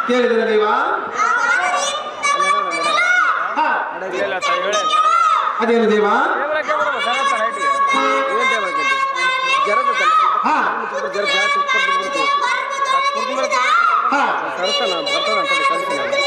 ಕೇಳಿದಿರ ದೇವ ಹಾ ಇಲ್ಲ ಸರ್ ಹೇಳಿ ಅದೇನು ದೇವ ಕ್ಯಾಮ್ರಾ ಕ್ಯಾಮ್ರಾ ಸರ್ ಅಂತ ರೈಟಿಗೆ ಏನು ಟೈಮ್ ಆಗಿದ್ದು ಜರದಲ್ಲ ಹಾ ಜರ ಜಾಸ್ತಿ ಕುಡ್ದು ಹಾ ಕರ್ತಾನ ಬರ್ತಾನ ಅಂತ ಕಳ್ಸಿ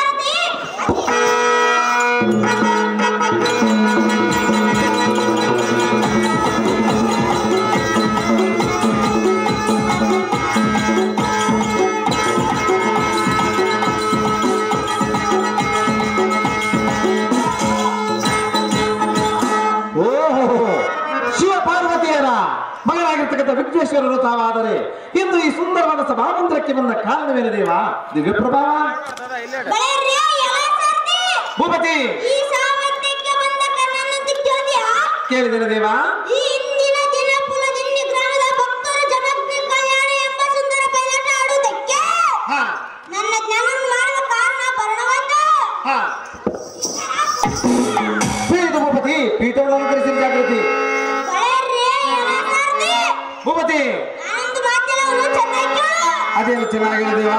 ಓಹೋ ಶಿವ ಪಾರ್ವತಿಯರ ಮಗನಾಗಿರ್ತಕ್ಕಂಥ ವಿಘ್ನೇಶ್ವರರು ತಾವಾದರೆ ಇಂದು ಈ ಸುಂದರವಾದ ಸಭಾಮಂದಿರಕ್ಕೆ ಬಂದ ಕಾರಣವೇನು ದೇವ ದಿವ್ಯ ಪ್ರಭಾವ ಇಲ್ಲೇ ಬಳೆರ್ರಿ, ಎಲ್ಲ ಸರ್ತಿ. ಭೂಪತಿ ಈ ಸಾಮರ್ಥ್ಯಕ್ಕೆ ಬಂದ ಕಣ್ಣನ್ನು ಕೇಳಿದ್ಯಾ? ಕೇಳಿದರೆ ದೇವ ಈ ಇಂದಿನ ದಿನ ಪುಲದಿನ್ನಿ ಗ್ರಾಮದ ಭಕ್ತರು ಜನಜ್ಞ ಕಲ್ಯಾಣ ಎಂಬ ಸುಂದರ ಬಯಲಾಟ ಆಡುವುದಕ್ಕೆ ಹಾ ನನ್ನ ಜ್ಞಾನವನ್ನು ಮಾಡುವ ಕಾರಣ ಬರಣವಂತ ಹಾ ತಿಳಿದು ಭೂಪತಿ ಪೀಠವನ್ನು ಅಲಂಕರಿಸಿದ ಜಾಗೃತಿ ಬಳೆರ್ರಿ, ಎಲ್ಲ ಸರ್ತಿ. ಭೂಪತಿ ನಾನೊಂದು ಮಾತೆಲ್ಲವನ್ನು ಚೆನ್ನಾಗಿ ಕೇಳು. ಅದೇನು ಚೆನ್ನಾಗಿದೆ ದೇವ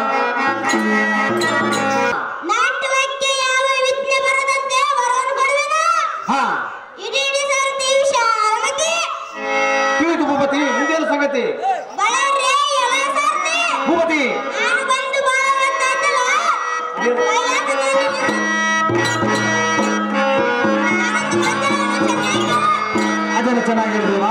ನಾಟ್ಯಕ್ಕೆ ಯಾವ ವಿಘ್ನ ಬರದಂತೆ ವರವನ್ನು ಕೊಡುವೆನು. ಹಾ ಇಡೀ ಇಡೀ ಸರ್ತಿ ವಿಶಾಲಮತಿ. ತಿಳಿದು ಭೂಪತಿ ಮುಂದೇನು ಸಂಗತಿ ಬಳೆರ್ರಿ, ಎಲ್ಲ ಸರ್ತಿ. ಭೂಪತಿ ನಾನು ಬಂದು ಬಾಳುವಂತಾಯ್ತಲ್ಲ? ಬಯಲಾಟದಲ್ಲಿ ನಾನೊಂದು ಮಾತೆಲ್ಲವನ್ನು ಚೆನ್ನಾಗಿ ಕೇಳು. ಅದೇನು ಚೆನ್ನಾಗಿದೆ ದೇವ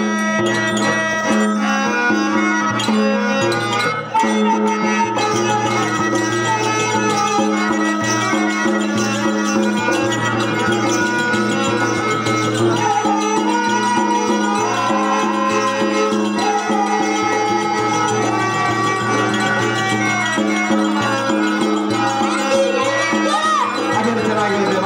ಅದೇನು ಚೆನ್ನಾಗಿದೆ ದೇವ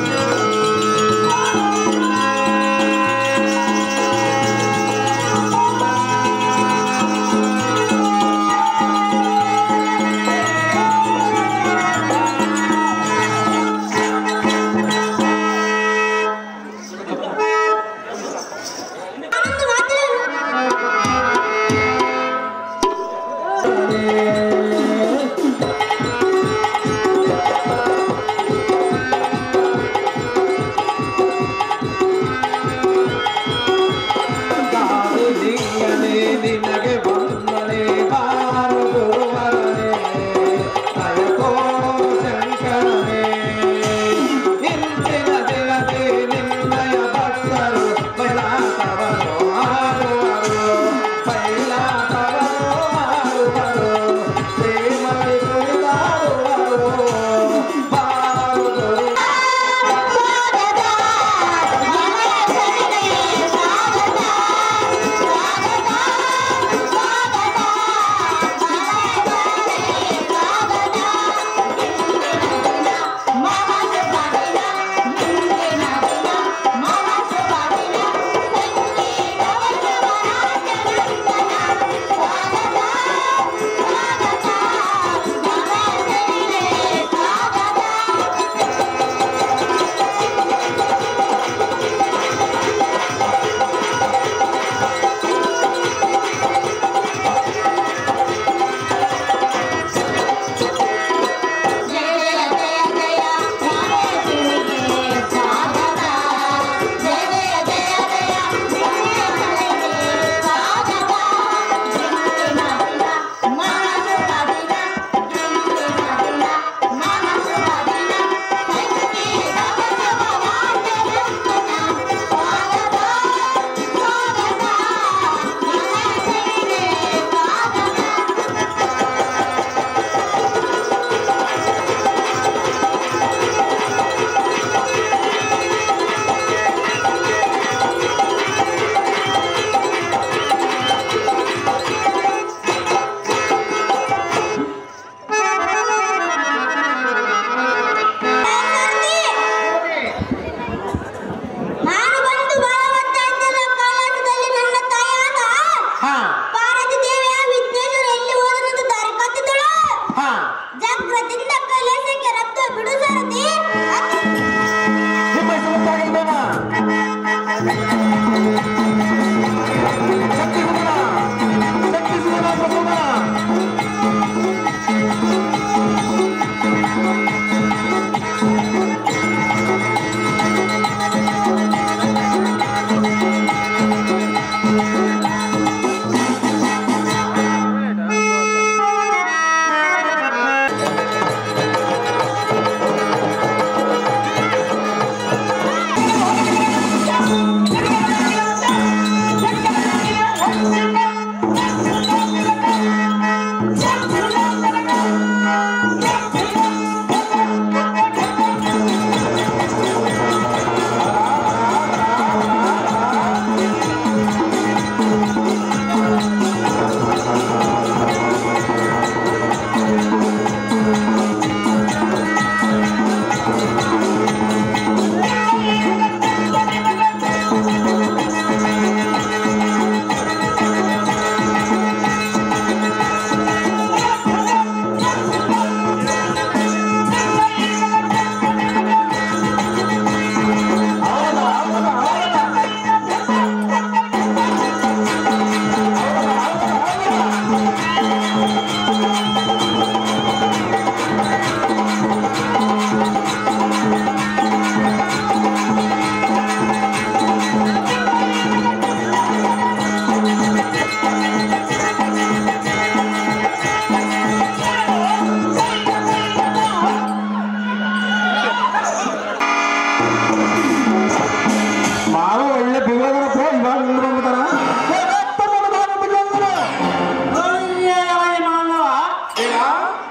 ನಾನೊಂದು ಮಾತೆಲ್ಲವನ್ನು ಕಾದು ಲಿಂಗನೇ ನಿನಗೆ ವಂದನೆ ಬಾರು ಗುರುವರನೇ ದಯತೋ ಶಂಕರನೇ ಇಂದಿನ ದಿನದೇ ನಿನ್ನಯ ಭಕ್ತರು ಬೈಲಾಟವನ್ನು ಮಾಡುವರು ಬೈಲಾಟವನ್ನು ಮಾಡುವರು ಶ್ರೀ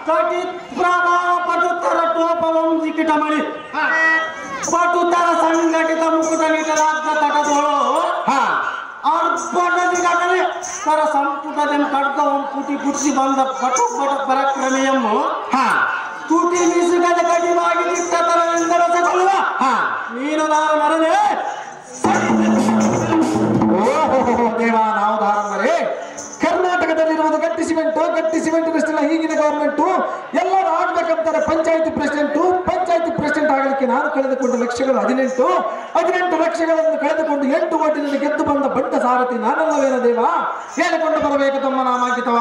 ಕಟಿತ್ ಪ್ರಭಾವ ಪಟುತ್ತರ ಟೋಪವಂ ಜಿಕಿಟಮಣಿ ಪಟುತ್ತರ ಸಂಘಟಿತ ಮುಕುಟ ನಿಟಲಾಗ್ದ ತಟದೋಳು ಹಾ ಅರ್ಪಣದಿಗಡನೆ ಕರ ಸಂಪುಟದಂ ಖಡ್ಗವಂ ಪುಟಿ ಪುಟ್ಟಿ ಬಂದ ಪಟು ಪಟ ಪರಾಕ್ರಮೆಯಮ್ಮು ಹಾ ತುಟಿ ಮೀಸುಗದ ಕಡಿವಾಗಿ ದಿಟ್ಟತನದಿಂದ ರಸಗೊಳ್ಳುವ ಹಾ ನೀನು ನಾನು ಮರನೆ ಓಹೋ ದೇವ ನಾವು ಧಾರಂದರೆ ಕರ್ನಾಟಕದಲ್ಲಿರುವುದು ಗಟ್ಟಿ ಸಿಮೆಂಟ್ ಗಟ್ಟಿ ಸಿಮೆಂಟ್ ಅಷ್ಟೆಲ್ಲ ಈಗಿನ ಗವರ್ಮೆಂಟ್ ಎಲ್ಲರೂ ಆಗ್ಬೇಕಂತಾರೆ ಪಂಚಾಯತಿ ಪ್ರೆಸಿಡೆಂಟ್ ಪಂಚಾಯತಿ ಪ್ರೆಸಿಡೆಂಟ್ ಆಗಲಿಕ್ಕೆ ನಾನು ಕಳೆದುಕೊಂಡ ಲಕ್ಷಗಳು ಹದಿನೆಂಟು ಹದಿನೆಂಟು ಲಕ್ಷಗಳನ್ನು ಕಳೆದುಕೊಂಡು ಎಂಟು ಓಟಿನಲ್ಲಿ ಗೆದ್ದು ಬಂದ ಬಂಟ ಸಾರಥಿ ನಾನಲ್ಲವೇನ ದೇವ ಹೇಳಿಕೊಂಡು ಬರಬೇಕು ತಮ್ಮ ನಾಮಾಂಕಿತವ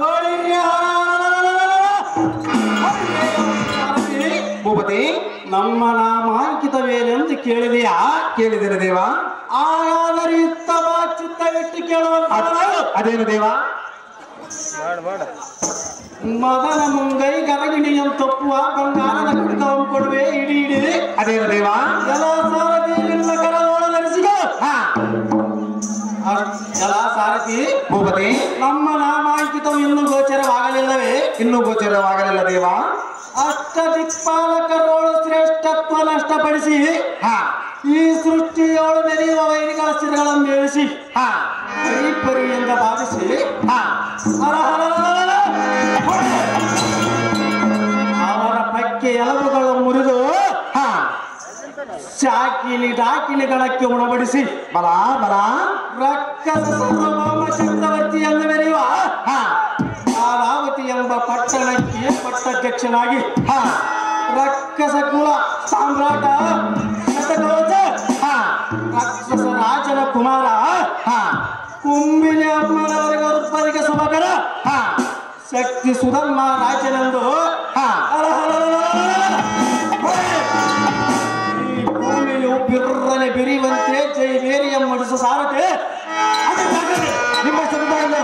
ಭೂಪತಿ ನಮ್ಮ ನಾಮಾಂಕಿತವೇನೆಂದು ಕೇಳಿದೆಯಾ ಕೇಳಿದ್ದೇನೆ ದೇವ ಹಾಗಾದರೆ ಇತ್ತವ ಚಿತ್ತವಿಟ್ಟು ಕೇಳುವಂತ ಅದ್- ಅದೇನು ದೇವ ಮಾಡು ಮಾಡು ಮದನ ಮುಂಗೈ ಗರಗಿಣಿಯಂ ತಪ್ಪುವ ಬಂಗಾರದ ಕುಡಿತವಂ ಕೊಡುವೆ ಇಡಿ ಇಡಿ ಅದೇನು ದೇವ ಜಲ ಸಾರಥಿ ನಿನ್ನ ಕರದೋಳ ನಡೆಸಿಗ ಹಾ ಜಲ ಸಾರಥಿ ಭೂಪತಿ ನಮ್ಮ ನಾಮಾಂಕಿತವು ಇನ್ನೂ ಗೋಚರವಾಗಲಿಲ್ಲವೇ ಇನ್ನೂ ಗೋಚರವಾಗಲಿಲ್ಲ ದೇವ ಅಷ್ಟ ದಿಕ್ಪಾಲಕರೋಳು ಶ್ರೇಷ್ಠತ್ವ ನಷ್ಟಪಡಿಸಿ ಹಾ ಈ ಸೃಷ್ಟಿಯೋಳು ಮೆರೆಯುವ ವೈರಿಗಳ ಸ್ಥಿರಗಳನ್ನು ಮೇಳಿಸಿ ಹಾ ಪರಿಪರಿಯಿಂದ ಭಾವಿಸಿ ಹಾ ಹರಹರಹರಹರ. ಅವರ ಪಕ್ಕೆ ಎಲಬುಗಳು ಮುರಿದು ಹಾ ಶಾಕಿಲಿ ಡಾಕಿಲಿ ಗಣಕ್ಕೆ ಉಣಬಡಿಸಿ ಬಲ ಬಲ ರಕ್ಕಸ ಸಾರ್ವಭೌಮ ಚಕ್ರವರ್ತಿಯನ್ನು ಮೆರೆಯುವ ಹಾ ಧಾರಾವತಿ ಎಂಬ ಪಟ್ಟಣಕ್ಕೆ ಪಟ್ಟಾಧ್ಯಕ್ಷನಾಗಿ ಹಾ ರಕ್ಕಸ ಕುಲ ಸಾಮ್ರಾಟ ಶತಕೋಚ ಹಾ ರಾಕ್ಷಸ ರಾಜನ ಕುಮಾರ ಹಾ ಕುಂಬಿನಿ ಅಮ್ಮನವರಿಗೆ ಉತ್ಪದಿಗೆ ಸುಮಕರ ಹಾ ಶಕ್ತಿ ಸುಧರ್ಮ ರಾಜನೆಂದು ಹಾ ಈ ಭೂಮಿಯು ಬಿರ್ರನೆ ಬಿರಿಯುವಂತೆ ಜೈ ಬೇರಿಯ ಮಡಿಸು ಸಾರತೆ ಅದಕ್ಕಾಗಲಿ ನಿಮ್ಮ ಸಂದಾನ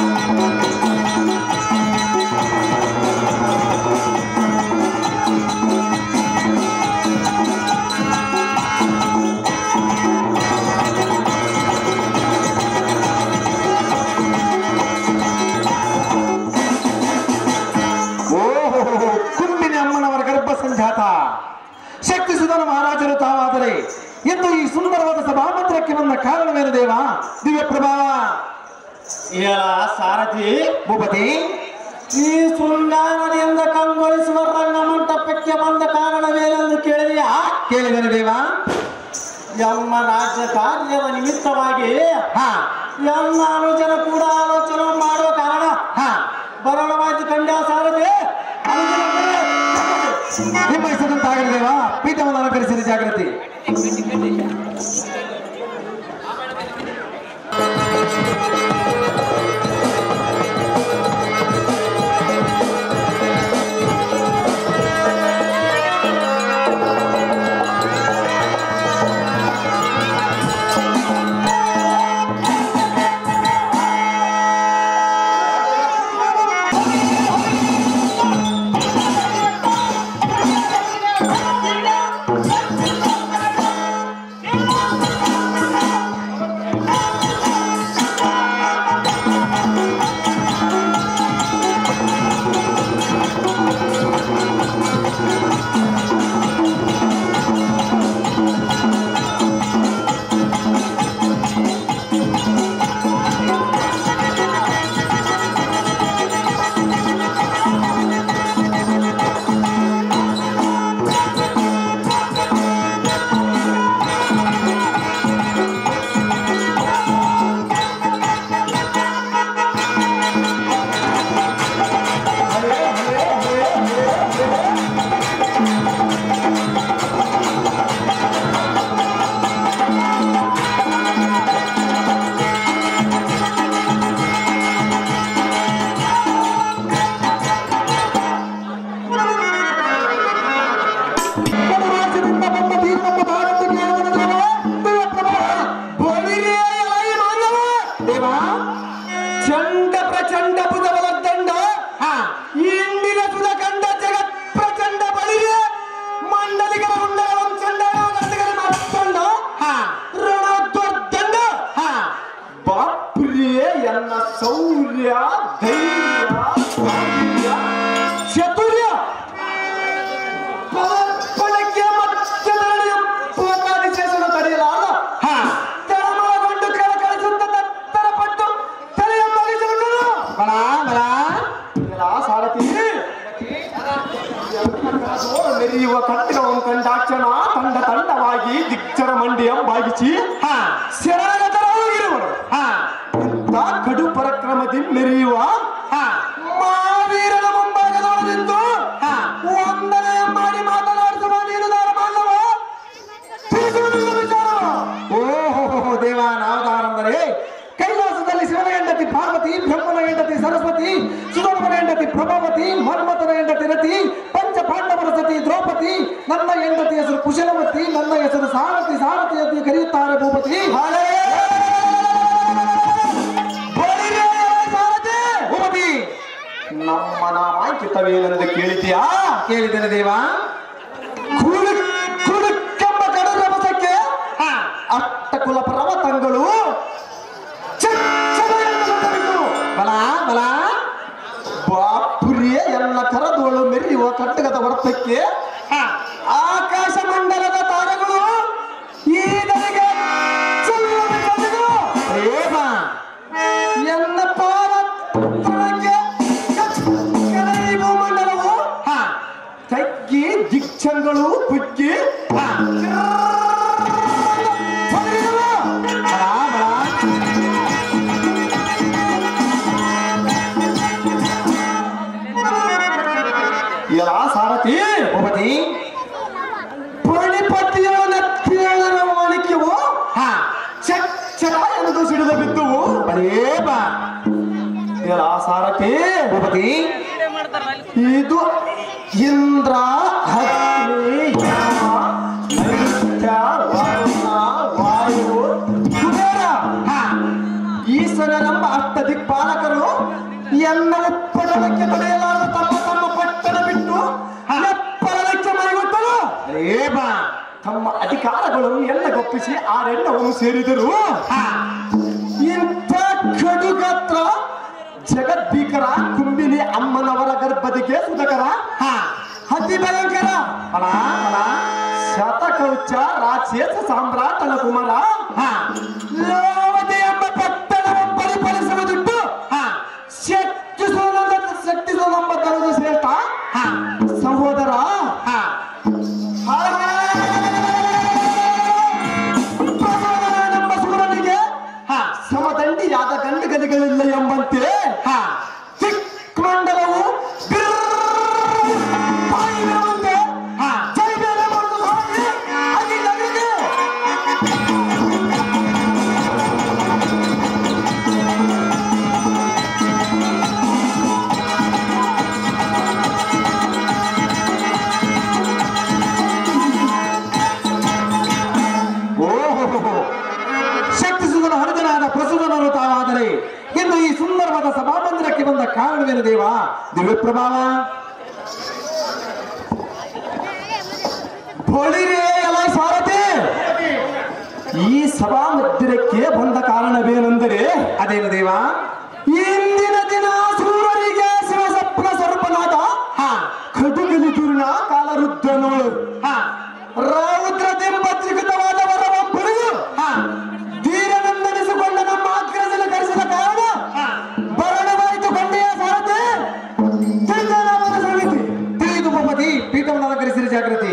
ಓಹೋ ಕುಂಬಿನ ಅಮ್ಮನವರ ಗರ್ಭ ಸಂಜಾತ ಶಕ್ತಿ ಸುಧನ ಮಹಾರಾಜರು ತಾವಾದರೆ ಎಂದು ಈ ಸುಂದರವಾದ ಸಭಾಮಂತ್ರಕ್ಕೆ ಬಂದ ಕಾರಣವೇನು ದೇವ ದಿವ್ಯ ಪ್ರಭಾವ ಏಳ ಸಾರಥಿ ಭೂಪತಿ ಈ ಶೃಂಗಾರದಿಂದ ಕಂಗೊಳಿಸುವ ರಂಗ ಮಂಟಪಕ್ಕೆ ಬಂದ ಕಾರಣವೇನೆಂದು ಕೇಳಿದೆಯಾ ಕೇಳಿದನು ದೇವ ಎಮ್ಮ ರಾಜ್ಯ ಕಾರ್ಯದ ನಿಮಿತ್ತವಾಗಿ ಹಾ ಎಮ್ಮ ಅನುಜನ ಕೂಡ ಆಲೋಚನೆ ಮಾಡುವ ಕಾರಣ ಹಾ ಬರಳವಾಗಿ ಕಂಡ ಸಾರಥಿ ಅನುಜನ ಕಡೆ ನಿಮ್ಮ ಹೆಸರಂತಾಗಲಿ ದೇವ ಪೀಠವನ್ನು ಅಲಂಕರಿಸಿದ ಜಾಗೃತಿ ಸಾರಥಿ ಮೆರೆಯುವ ಕಟ್ಟಿನವನು ಕಂಡಾಕ್ಷಣ ತಂಡ ತಂಡವಾಗಿ ದಿಗ್ಚರ ಮಂಡಿಯ ಬಾಗಿಸಿ ಹಾ ಶರಣಗತರಾಗಿರುವರು ಹಾ ಇಂಥ ಕಡು ಪರಕ್ರಮದಿಂದ ಮೆರೆಯುವ ಹಾ ಮಹಾವೀರನ ಮುಂಭಾಗದೊಳಗಿದ್ದು ಹಾ ವಂದನೆ ಮಾಡಿ ಮಾತನಾಡಿಸುವ ನೀನು ದಾರ ಮಾನವ ತಿಳಿಸುವುದಿಲ್ಲ ವಿಚಾರವ ಓಹೋ ದೇವ ನಾವದಾರಂದರೆ ಕೈಲಾಸದಲ್ಲಿ ಶಿವನ ಹೆಂಡತಿ ಪಾರ್ವತಿ ಬ್ರಹ್ಮನ ಹೆಂಡತಿ ಸರಸ್ವತಿ ಸುಧರ್ಮನ ಹೆಂಡತಿ ಪ್ರಭಾವತಿ ಮನ್ಮಥನ ಹೆಂಡತಿ ರತಿ ಪಂಚ ಪಾಂಡವರ ಸತಿ ದ್ರೌಪದಿ ನನ್ನ ಹೆಂಡತಿ ಹೆಸರು ಕುಶಲವತಿ ನನ್ನ ಹೆಸರು ಸಾರಥಿ ಸಾರಥಿ ಅಂತ ಕರೆಯುತ್ತಾರೆ ಭೂಪತಿ ಭೂಪತಿ ನಮ್ಮ ನಾಮಾಂಕಿತವೇನೆಂದು ಕೇಳಿದ್ಯಾ ಕೇಳಿದ್ದೇನೆ ದೇವ ಕುಡು ಕುಡುಕೆಂಬ ಕಡಲ ರಭಸಕ್ಕೆ ಹಾ ಅಷ್ಟಕುಲ ಪರ್ವತಗಳು ಚಚ್ಚನೆಯನ್ನು ಬಿಟ್ಟು ಬಲ ಬಲ ಬಾಪುರಿಯ ಎಲ್ಲ ಕರದೋಳು ಮೆರೆಯುವ ಕಟ್ಟಗದ ವರ್ತಕ್ಕೆ ಹಾ ಆಕಾಶ ಮಂಡಲದ ತಾರೆಗಳು ಈ ನನಗೆ ಚೆಲ್ಲದೆ ಕಳೆದು ದೇವ ಎನ್ನ ಪಾದಕ್ಕೆ ಕಚ್ಚನೆ ಈ ಭೂಮಂಡಲವು ಹಾ ತಗ್ಗಿ ದಿಕ್ಷಂಗಳು ಕುಗ್ಗಿ ಹಾ ಹೊರಗಿರುವ ಬಲ ಬಲ ಎಲ್ಲ ಸಾರಥಿ ಭೂಪತಿ ಪಣಿಪತಿಯ ನೆತ್ತಿನ ಮಾಣಿಕ್ಯವು ಹಾ ಚಚ್ಚರ ಎಂದು ಸಿಡಿದು ಬಿದ್ದುವು ಬಲೇಬ ಎಲ್ಲ ಸಾರಥಿ ಭೂಪತಿ ಇದು ಇಂದ್ರ ಅಗ್ನಿ ಯಮ, ನೈಋತ್ಯ ವರುಣ ವಾಯು ಕುಬೇರ ಹಾ ಈಶ್ವರನೆಂಬ ಅಷ್ಟ ದಿಕ್ಪಾಲಕರು ಎನ್ನ ಉಪ್ಪಡಕ್ಕೆ ತಡೆಯಲಾರದ ತಮ್ಮ ತಮ್ಮ ಪಟ್ಟಣ ಬಿಟ್ಟು ಎಪ್ಪಲಕ್ಕೆ ಮೈಗೊಟ್ಟರು ಬಲೇಬ ತಮ್ಮ ಅಧಿಕಾರಗಳನ್ನು ಎಲ್ಲ ಗೊಪ್ಪಿಸಿ ಆರೆಣ್ಣವನ್ನು ಸೇರಿದರು ಹಾ ಇಂಥ ಕಡುಗಾತ್ರ ಜಗದ್ಭೀಕರ ಕುಂಬಿನಿ ಅಮ್ಮನವರ ಗರ್ಭದಿಗೆ ಸುಧಕರ ಹಾ ಅತಿ ಭಯಂಕರ ಬಲ ಬಲ ಶತಕೌಚ ರಾಕ್ಷಸ ಸಾಮ್ರಾಟನ ಕುಮಾರ ಹಾ ಲೋವತಿ ಎಂಬ ಪಟ್ಟಣವನ್ನು ಪರಿಪಾಲಿಸುವುದುಂಟು ಹಾ ಶಕ್ತಿ ಶಕ್ತಿ ಸೋಲಂಬ ತರುವುದು ಶ್ರೇಷ್ಠ ಹಾ ಸಹೋದರ ಹಾ ಪ್ರಚೋದನೆಂಬ ಸೂರನಿಗೆ ಹಾ ಸಮದಂಡಿಯಾದ ಗಂಡು ಗಲಿಗಳಿಲ್ಲ ಎಂಬಂತೆ ಹಾ ಮಂಡಲವು ಬಾಯಿರುವಂತೆ ಹಾ ಜೈ ಬೇರೆ ಮಾಡುವುದು ಸ್ವಾಮಿ. ಅಲ್ಲಿಂದ ಅಲ್ಲಿಗೆ. ಓಹೋ ಶಕ್ತಿ ಸುಧನ ಹರಿದನಾದ ಪ್ರಸುಧನರು ತಾವಾದರೆ ಇಂದು ಈ ಸುಂದರವಾದ ಸಭಾಮಂದಿರಕ್ಕೆ ಬಂದ ಕಾರಣವೇನು ದೇವ ದಿವ್ಯ ಪ್ರಭಾವ ಹೊಳಿರೇ ಎಲ್ಲ ಸಾರಥಿ ಈ ಸಭಾ ಮಧ್ಯಕ್ಕೆ ಬಂದ ಕಾರಣವೇನೆಂದರೆ ಅದೇನು ದೇವ ಇಂದಿನ ದಿನ ಸೂರರಿಗೆ ಶಿವಸಪ್ನ ಸರ್ಪನಾದ ಹಾ ಕಡುಗಲಿದುರಿನ ಕಾಲರುದ್ರನೋಳು ಹಾ ರೌದ್ರ ದಿಂಬತ್ರಿಕೃತವಾದ ವರವನ್ನು ಪಡೆದು ಹಾ ಧೀರನೆಂದೆನಿಸಿಕೊಂಡ ನಮ್ಮ ಅಗ್ರಜನ ಕರೆಸಿದ ಕಾರಣ ಹಾ ಭರಣವಾಯಿತು ಕೊಂಡೆಯ ಸಾರಥಿ ಚಂದನವನ ಸಮಿತಿ ತಿಳಿದು ಭೂಪತಿ ಪೀಠವನ್ನು ಅಲಂಕರಿಸಿದ ಜಾಗೃತಿ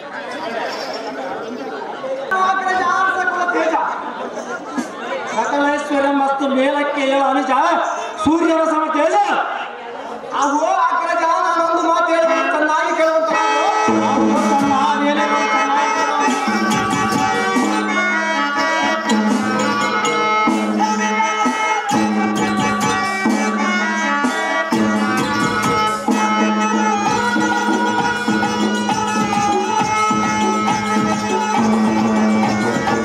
ಅಗ್ರಜ ಆರ್ಸಕುಲ ತೇಜ ಸಕಲೇಶ್ವರ ಮತ್ತು ಮೇಲಕ್ಕೆ ಏಳು ಅನುಜ ಸೂರ್ಯನ ಸಮ ತೇಜ ಅಹೋ ಅಗ್ರಜ ನಾನೊಂದು ಮಾತು ಹೇಳಿದ್ರೆ ಚೆನ್ನಾಗಿ ಕೇಳುವಂತ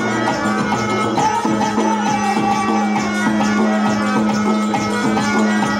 ಿ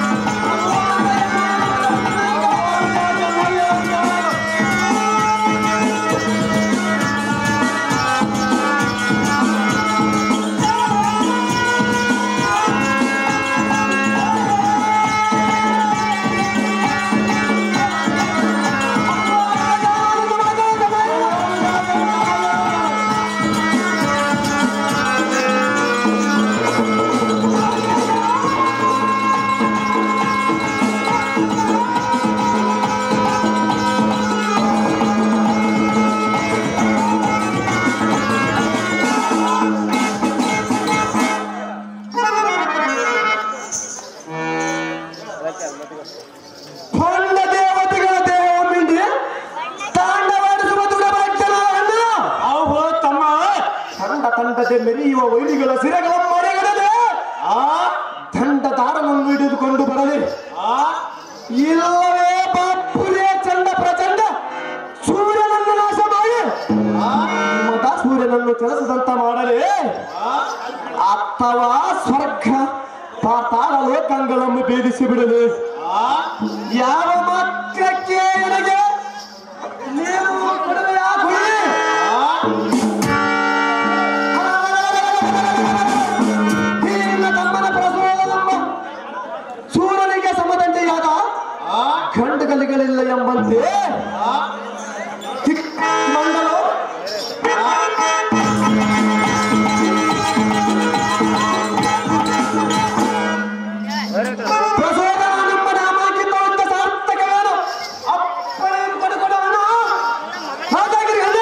ಪಂಡ ದೇವತೆಗಳ ದೇಹ ಮಿಂಡಿ ತಾಂಡವಾಡಿಸುವ ದುಡಬಾಗ್ತನ ಅವು ತಮ್ಮ ತಂಡ ತಂಡದೆ ಮೆರೆಯುವ ವೈರಿಗಳ ಸಿರಗಳ ಮರೆಗಡದೆ ಆ ದಂಡದಾರನನ್ನು ಹಿಡಿದುಕೊಂಡು ಬರಲಿ ಆ ಇಲ್ಲವೇ ಬಾಪುರೇ ಚಂಡ ಪ್ರಚಂಡ ಸೂರ್ಯನನ್ನು ನಾಶ ಮಾಡಿ ಆ, ಮತ ಸೂರ್ಯನನ್ನು ಚಲಿಸದಂತ ಮಾಡಲಿ ಅಥವಾ ಸ್ವರ್ಗ ಪಾತಾಳ ಲೋಕಗಳನ್ನು ಭೇದಿಸಿ ಬಿಡಲಿ ಯಾವ ಮಾತ್ರಕ್ಕೆ ನನಗೆ ನೀವು ಕೊಡುವೆಯಾ ಗುರಿ? ಈ ನಿನ್ನ ತಮ್ಮನ ಪ್ರಸವದ ನಮ್ಮ ಸೂರ್ಯನಿಗೆ ಸಮದಂತೆಯಾದ ಗಂಡುಗಲಿಗಳಿಲ್ಲ ಎಂಬಂತೆ ಚಿಕ್ಕ ಮಂಡಲು ಪ್ರಸೋದನ ನಮ್ಮ ನಾಮಾಂಕಿತ ಅಂತ ಸಾರ್ಥಕವೇನು ಅಪ್ಪಣೆ ಪಡೆದುಕೊಳ್ಳೋಣ ಹಾಗಾಗಿರಿ ಅಲ್ಲ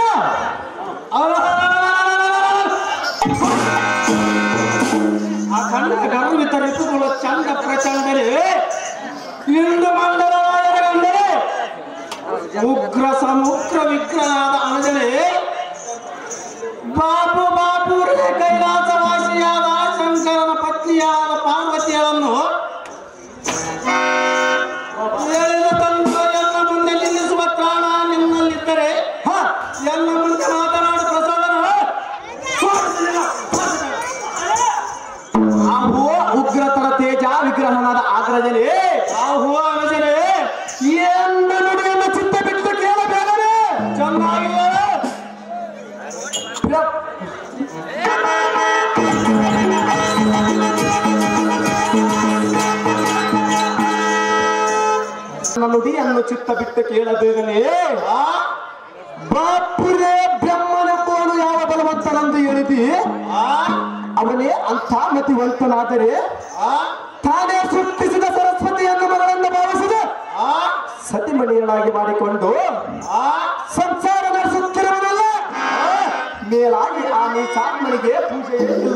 ಆ ಕಣ್ಣ ಗರ್ವ ತರಿಸಿಕೊಳ್ಳೋ ಚಂದ ಪ್ರಚಂಡನೆ ಇಂದು ಮಂಡಲ ರಾಯರ ಗಂಡನೆ ಉಗ್ರ ಸಮುಗ್ರ ವಿಗ್ರಹದ ಅಣಜನೆ ಬಾಬು ಬಾಬು ರೇ ಕೈಲಾಸವಾಸಿಯಾದ ಶಂಕರನ ಪತ್ನಿಯಾದ ಪಾರ್ವತಿಯನ್ನು ಎಳೆದು ತಂದು ಎಲ್ಲ ಮುಂದೆ ನಿಲ್ಲಿಸುವ ಪ್ರಾಣ ನಿಮ್ಮಲ್ಲಿದ್ದರೆ ಹ ಎಲ್ಲ ಮುಂದೆ ಮಾತನಾಡು ಪ್ರಸನ್ನ ಆಹೋ ಉಗ್ರತರ ತೇಜ ವಿಗ್ರಹನಾದ ಆಗ್ರಜನೆ ಆಹೋ ಅನಜನೆ ಎನ್ನ ನುಡಿಯನ್ನು ಚಿತ್ತ ಬಿಟ್ಟು ಕೇಳಬೇಕನೆ ಚೆನ್ನಾಗಿದೆ ನನ್ನ ನುಡಿಯನ್ನು ಚಿತ್ತ ಬಿಟ್ಟು ಕೇಳಬೇಕನೆ ಬಾಪುರೇ ಬ್ರಹ್ಮನೆಂಬುವನು ಯಾವ ಬಲವಂತನೆಂದು ಹೇಳಿದಿ ಅವನೇ ಅಂಥ ಮತಿವಂತನಾದರೆ ತಾನೇ ಸೃಷ್ಟಿಸಿದ ಸರಸ್ವತಿಯನ್ನು ಮಗಳನ್ನು ಭಾವಿಸಿದ ಸತಿಮಣಿಯನ್ನಾಗಿ ಮಾಡಿಕೊಂಡು ಸಂಸಾರ ನಡೆಸುತ್ತಿರುವುದಲ್ಲ ಮೇಲಾಗಿ ಆ ನೀಚಾತ್ಮನಿಗೆ ಪೂಜೆ ಇಲ್ಲ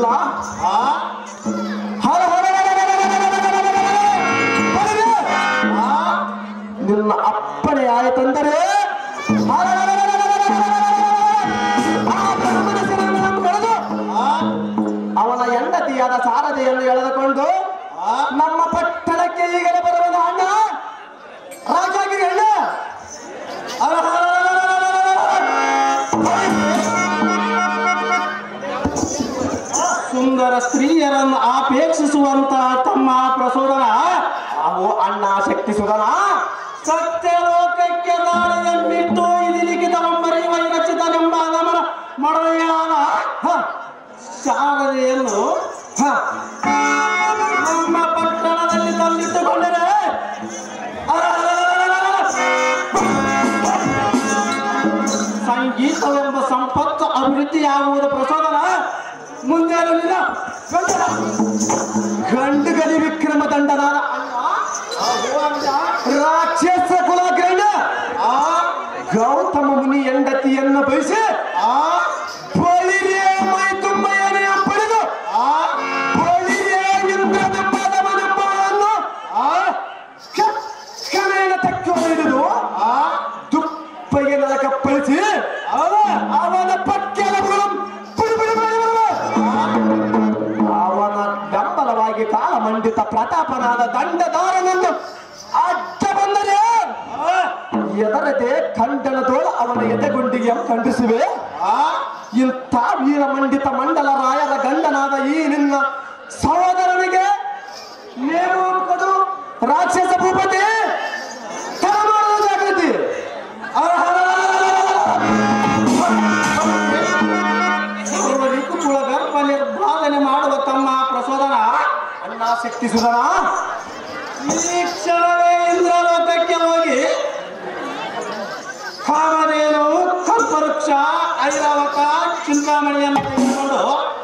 ಹರ ಹರ ಹರ ಹರ ಹರ ಹರ ಹರ ಹರ ಹರ. ಆ, ನಿನ್ನ ಅಪ್ಪಣೆ ಆಯಿತೆಂದರೆ ಹರ ಹರ ಹರ ಹರ ಹರ ಹರ ಹರ. ಆ ಬ್ರಹ್ಮನ ಶಿರವನ್ನು ಕಳೆದು ಅವನ ಹೆಂಡತಿಯಾದ ಸಾರದೆಯನ್ನು ಎಳೆದುಕೊಂಡು ನಮ್ಮ ಪಟ್ಟಣಕ್ಕೆ ಈಗಲೇ ಬರುವನ ಅಣ್ಣ ರಾಜಾಗಿರಿ ಅಣ್ಣ ಅಲ, ಅಲ, ಅಲ, ಅಲ, ಅಲ, ಅಲ, ಅಲ. ಸುಂದರ ಸ್ತ್ರೀಯರನ್ನು ಅಪೇಕ್ಷಿಸುವಂತಹ ತಮ್ಮ ಪ್ರಸೋದನ ಅವು ಅಣ್ಣ ಶಕ್ತಿ ಸುಧನ ಸತ್ಯಲೋಕಕ್ಕೆ ದಾಳಿಯನ್ನಿಟ್ಟು ಇದು ಲಿಖಿತವೆಂಬರೆಯುವ ರಚಿತನೆಂಬ ಗಮನ ಮಡವೆಯಾದ ಹ, ಶಾರದೆಯನ್ನು ಹ, ನಮ್ಮ ಪಟ್ಟಣದಲ್ಲಿ ತಂದಿಟ್ಟುಕೊಂಡರೆ ಅರ, ಅರ, ಅರ, ಅರ, ಅರ. ಸಂಗೀತವೆಂಬ ಸಂಪತ್ತು ಅಭಿವೃದ್ಧಿಯಾಗುವುದು ಪ್ರಚೋದನ ಮುಂದೆ ಇರಲಿಲ್ಲ ಗಂಡ ಗಂಡುಗಲಿ ವಿಕ್ರಮ ದಂಡನಾದ ರಾಕ್ಷಸ ಕುಲಗ್ರಹಣ ಗೌತಮ ಮುನಿ ಹೆಂಡತಿಯನ್ನು ಬಯಸಿ ಬಳಿರೇ ಮೈ ತುಂಬ ಏನೆಯ ಪಡೆದು ಬಳಿರೇ ಇಂದ್ರದ ಪದವನೆಂಬುದನ್ನು ಕಕ್ಷಣೆಯ ತಕ್ಕ ಹಿಡಿದು ದುಪ್ಪಗೆ ನರಕಪ್ಪಳಿಸಿ ಅವನ ಪಕ್ಕೆಲಗಳು ಪುಡಿ ಪುಡಿ ಪುಡಿ ಪುಡಿ. ಅವನ ಬೆಂಬಲವಾಗಿ ಕಾಲಮಂಡಿತ ಪ್ರತಾಪನಾದ ದಂಡದಾರನನ್ನು ಅಡ್ಡ ಬಂದರೆ ಎದರದೆ ಖಂಡನದೋಳು ಅವನ ಎದೆಗುಂಡಿಗೆ ಖಂಡಿಸುವೆ ಇಂಥ ವೀರಮಂಡಿತ ಮಂಡಲ ರಾಯರ ಗಂಡನಾದ ಈ ನಿನ್ನ ಸಹೋದರನಿಗೆ ನೇಮು ಕೊಡು ರಾಕ್ಷಸ ಭೂಪತಿ ತರ ಮಾಡುವುದು ಜಾಗೃತಿ ಅರ ಹರ ಸರ್ವರಿಗೂ ಕುಳಗರ್ಭ ನಿರ್ಬಾಧನೆ ಮಾಡುವ ತಮ್ಮ ಪ್ರಸೋದನ ಅಣ್ಣ ಶಕ್ತಿ ಸುಧನ ಈ ಕ್ಷಣವೇ ಇಂದ್ರಲೋಕಕ್ಕೆ ಹೋಗಿ ಕಾಮಧೇನು ಕಲ್ಪವೃಕ್ಷ ಐರಾವತ ಚಿಂತಾಮಣಿಯನ್ನು ತೆಗೆದುಕೊಂಡು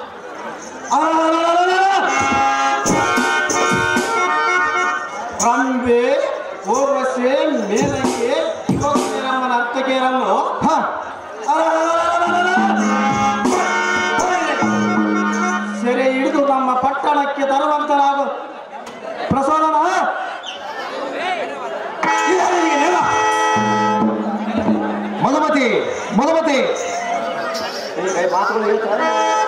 ರಂಬೆ ಓರ್ವಶೆ ಮೇಲಕ್ಕೆ ಯುವಕರಮ್ಮನ ಅರ್ಥಕೇರನ್ನು ಹ, ಸೆರೆ ಹಿಡಿದು ನಮ್ಮ ಪಟ್ಟಣಕ್ಕೆ ತರುವಂತರಾಗು ಪ್ರಸನ್ನ ಮಧುಮತಿ ಈ ಮಾತುಗಳು ಹೇಳ್ತಾರೆ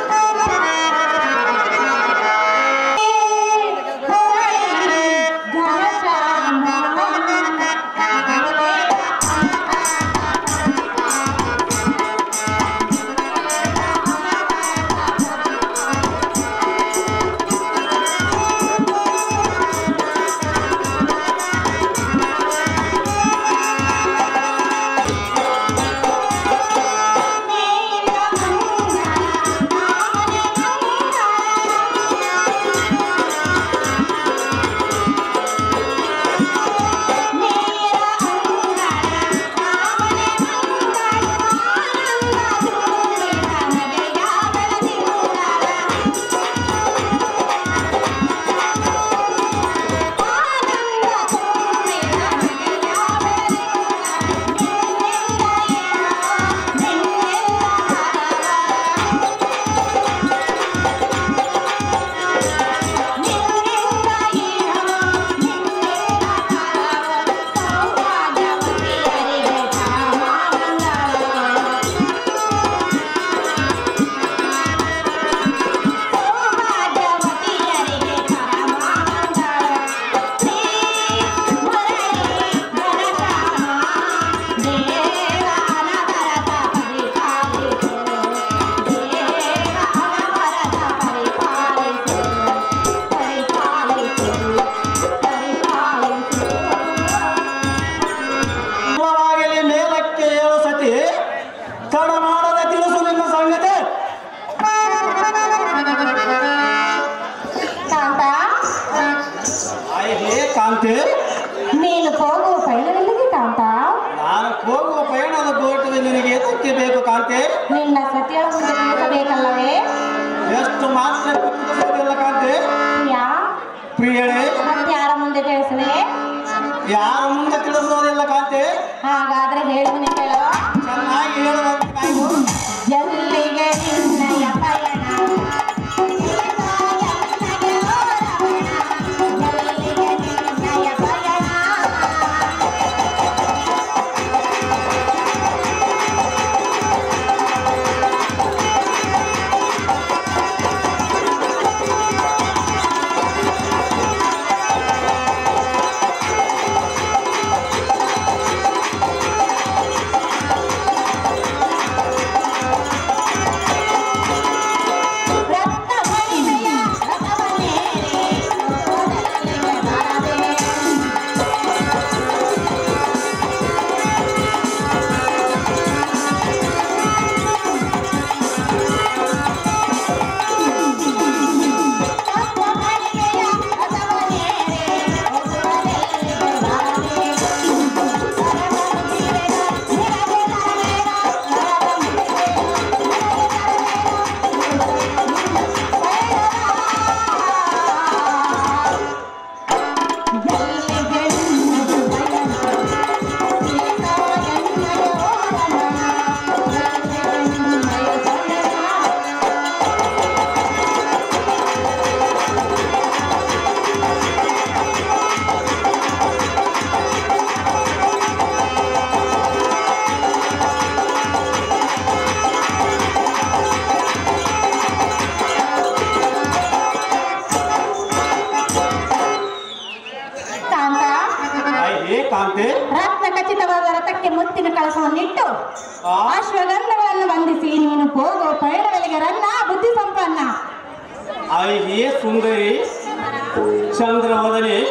ಮೂಲವಾಗಲಿ ಮೇಲಕ್ಕೆ ಏಳು ಸತಿ ತಡ ಮಾಡದ ತಿಳಿಸು ನಿನ್ನ ಸಂಗತಿ ಕಾಂತ ಆಯ್ ಹೇ ಕಾಂತಿ ನೀನು ಹೋಗುವ ಪಯಣವೆಲ್ಲಿಗೆ ಕಾಂತ ನಾನು ಹೋಗುವ ಪಯಣದ ಬೋಟದಲ್ಲಿ ನಿನಗೆ ಎದಕ್ಕೆ ಬೇಕು ಕಾಂತಿ ನಿನ್ನ ಸತಿಯ ಮುಂದೆ ನಿಲ್ಲಿಸಬೇಕಲ್ಲವೇ ಎಷ್ಟು ಮಾತ್ರ ತಿಳಿಸುವುದಿಲ್ಲ ಕಾಂತಿ ಯಾ ಪ್ರಿಯಳೇ ಮತ್ತಾರ ಮುಂದೆ ತಿಳಿಸುವೆ ಯಾರ ಮುಂದೆ ತಿಳಿಸೋದಿಲ್ಲ ಕಾಂತಿ ಹಾಗಾದ್ರೆ ಹೇಳುವನೆ ಕೇಳೋ ಚೆನ್ನಾಗಿ ಹೇಳುವಂತೆ ಕಾಯ್ದು ಎಲ್ಲಿಗೆ ನಿನ್ನಯ ಪಯಣ ಎಲ್ಲಿಗೆ ನಿನ್ನಯ ಪಯಣ ರಕ್ತ ಮಹಿಮೆಯ ರಥವನ್ನೇರಿ ಮೊದಲಿಗೆ ಬರದೆ ರಕ್ತ ಮಹಿಮೆಯ ರಥವನ್ನೇರಿ ಮೊದಲಿಗೆ ಬರದೆ ಕಾಂತ ಆಯ್ ಹೇ ಕಾಂತಿ ರತ್ನ ಖಚಿತವಾದ ರಥಕ್ಕೆ ಮುತ್ತಿನ ಕಳಸವನ್ನಿಟ್ಟು ಆ? ಅಶ್ವಗಂಧಗಳನ್ನು ಬಂಧಿಸಿ ನೀನು ಹೋಗೋ ಪಯಣಗಳಿಗೆ ರನ್ನ ಬುದ್ಧಿ ಸಂಪನ್ನ ಆಯ್ ಹೇ ಸುಂದರಿ ಚಂದ್ರವದನಿ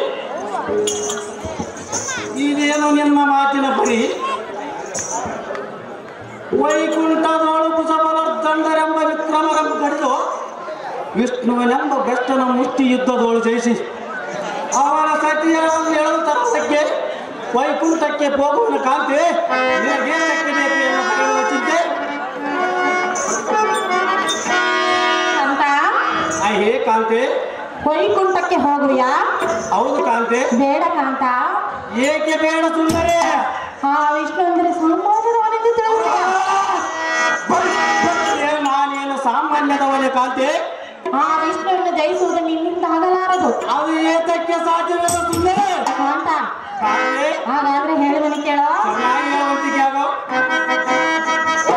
ಇದೇನು ನಿನ್ನ ಮಾತಿನ ಪರಿ ವೈಕುಂಠದೋಳು ಕುಸಬಲರ್ದಂಡರೆಂಬ ವಿಕ್ರಮರಂ ಕಡಿದು ವಿಷ್ಣುವನೆಂಬ ಭ್ರಷ್ಟನ ಮುಷ್ಟಿ ಯುದ್ಧದೋಳು ಜಯಿಸಿ ಅವನ ಸತಿಯನ್ನು ಎಳೆದು ತರುವುದಕ್ಕೆ ವೈಕುಂಠಕ್ಕೆ ಹೋಗುವನ ಕಾಂತಿ ನಿನಗೇನಕ್ಕೆ ಬೇಕು ಎನ್ನುವ ಹೇಳುವ ಚಿಂತೆ ಅಂತ ಆ ಹೇ ಕಾಂತಿ ವೈಕುಂಠಕ್ಕೆ ಹೋಗುವಿಯಾ ಹೌದು ಕಾಂತಿ ಬೇಡ ಕಾಂತ ಏಕೆ ಬೇಡ ಸುಂದರಿ ಆ ವಿಷ್ಣು ಅಂದ್ರೆ ಸಾಮಾನ್ಯದವನೆಂದು ತಿಳಿದಿದೆಯಾ ಏ, ನಾನೇನು ಸಾಮಾನ್ಯದವನೇ ಕಾಂತಿ ಆ ವಿಷ್ಣುವನ್ನು ಜಯಿಸುವುದು ನಿನ್ನಿಂದ ಆಗಲಾರದು ಅದು ಏತಕ್ಕೆ ಸಾಧ್ಯವಿಲ್ಲ ಸುಂದರಿ ಕಾಂತ ಕಾಂತಿ ಹಾಗಾದ್ರೆ ಹೇಳುವನು ಕೇಳೋ ಚೆನ್ನಾಗಿ ಹೇಳುವಂತಿಗೆ ಆಗೋ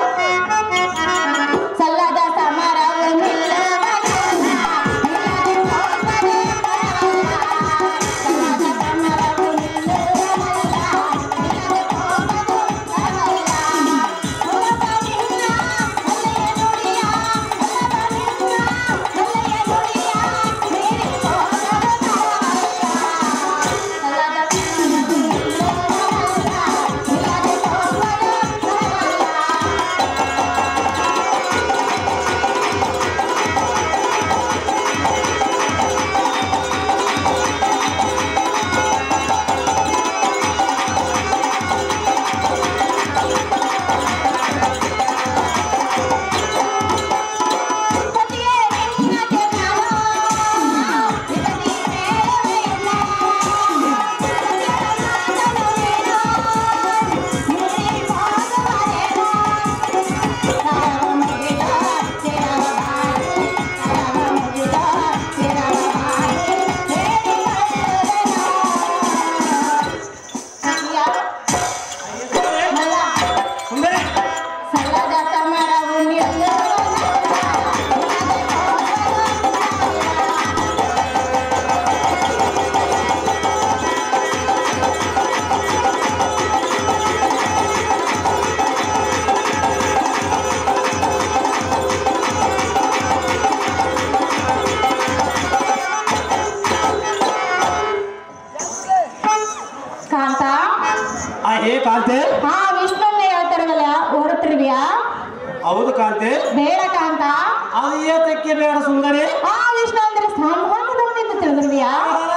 ಹೇ ಕಾಂತೆ ಹಾ ವಿಷ್ಣುವನ್ನೇ ಹೇಳ್ತಾರಲ್ಲ ಹೊರಟಿರ್ವಿಯಾ ಹೌದು ಕಾಂತೆ ಬೇಡ ಕಾಂತ ಅದು ಏತಕ್ಕೆ ಬೇಡ ಸುಂದರಿ ಆ ವಿಷ್ಣು ಅಂದ್ರೆ ಸಂಧಾನದವನೆಂದು ತಿಳಿದಿರ್ವಿಯಾ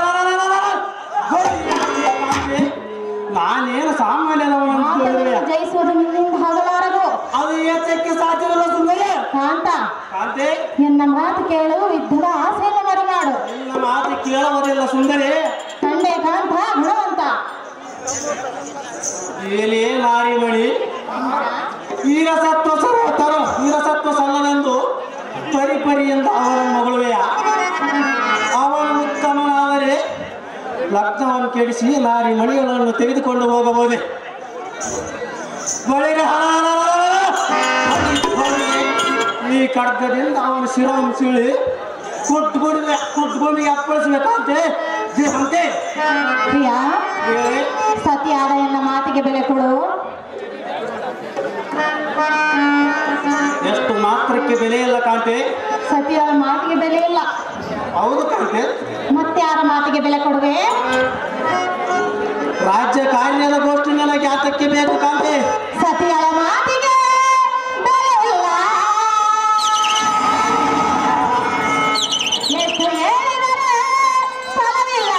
ಕಾಂತೆ, ನಾನೇನು ಸಾಮಾನ್ಯದವನು ಅಂತ ಹೇಳಿದ್ರೆ, ಜಯಿಸುವುದು ನಿನ್ನಿಂದ ಆಗಲಾರದು ಅದು ಏತಕ್ಕೆ ಸಾಧ್ಯವಿಲ್ಲ ಸುಂದರಿ ಕಾಂತ ಕಾಂತೆ ಎನ್ನ ಮಾತು ಕೇಳು ಯುದ್ಧದ ಆಸೆಯನ್ನು ಮರೆಮಾಡು ನಿನ್ನ ಮಾತು ಕೇಳುವುದಿಲ್ಲ ಸುಂದರಿ ಕಂಡೆ ಕಾಂತ ಗುಣವಂತ ಏನೇ ನಾರಿಮಣಿ ವೀರಸತ್ವ ಸರ್ವತರು ವೀರಸತ್ವ ಸಲ್ಲವೆಂದು ಪರಿಪರಿಯಿಂದ ಅವನ ಮಗಳುವೆಯ ಅವನು ಉತ್ತಮನಾದರೆ ಲಗ್ನವನ್ನು ಕೆಡಿಸಿ ನಾರಿ ಮಣಿಗಳನ್ನು ತೆಗೆದುಕೊಂಡು ಹೋಗಬಹುದೇ ಬಳಿಕ ಈ ಖಡ್ಗದಿಂದ ಅವನ ಶಿರವನ್ನು ಸೀಳಿ ಕುಟ್ಗುಡಿಗೆ ಕುಟ್ಗುಡಿಗೆ ಅಪ್ಪಳಿಸ್ಬೇಕಂತೆ ದೇವಂತೆ ಪ್ರಿಯಾ ಹೇಳಿ ಸತಿಯಾದ ಎನ್ನ ಮಾತಿಗೆ ಬೆಲೆ ಕೊಡು ಎಷ್ಟು ಮಾತ್ರಕ್ಕೆ ಬೆಲೆ ಇಲ್ಲ ಕಾಂತೆ ಸತಿಯಾದ ಮಾತಿಗೆ ಬೆಲೆ ಇಲ್ಲ ಹೌದು ಕಾಂತೆ ಮತ್ತೆ ಯಾರ ಮಾತಿಗೆ ಬೆಲೆ ಕೊಡುವೆ ರಾಜ್ಯ ಕಾರ್ಯದ ಗೋಷ್ಠಿ ನನಗೆ ಯಾತಕ್ಕೆ ಬೇಕು ಕಾಂತೆ ಸತಿಯಾದ ಮಾತಿಗೆ ಬೆಲೆ ಇಲ್ಲ ಎಷ್ಟು ಹೇಳಿದರೆ ಫಲವಿಲ್ಲ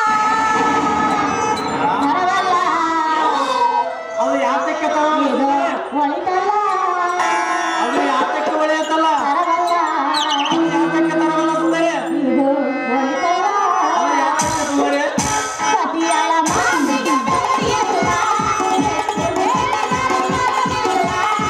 ಮರವಲ್ಲ ಅದು ಯಾತಕ್ಕೆ ತರ ಇದು ಒಳಿತಲ್ಲ ಅದು ಯಾತಕ್ಕೆ ಒಳ್ಳೆಯದಲ್ಲ ಮರವಲ್ಲ ಯಾತಕ್ಕೆ ತರವಲ್ಲ ಸುಂದರಿ ಇದು ಒಳಿತಲ್ಲ ಅದು ಯಾತಕ್ಕೆ ಸುಂದರಿ ಸತಿಯಾಳ ಮಾತಿಗೆ ಬೆಲೆಯಿಲ್ಲ. ಎಷ್ಟು ಹೇಳಿದರೂ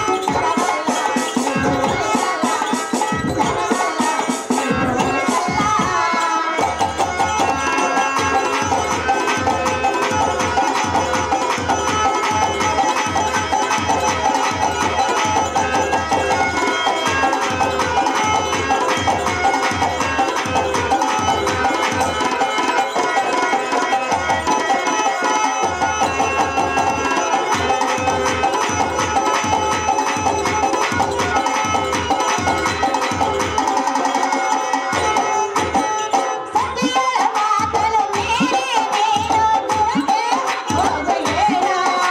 ಸತಿಯಾಳ ಮಾತನ್ನು ಮೀರಿ ನೀನು ದುರಗೆ ಹೋಗಲೇನ.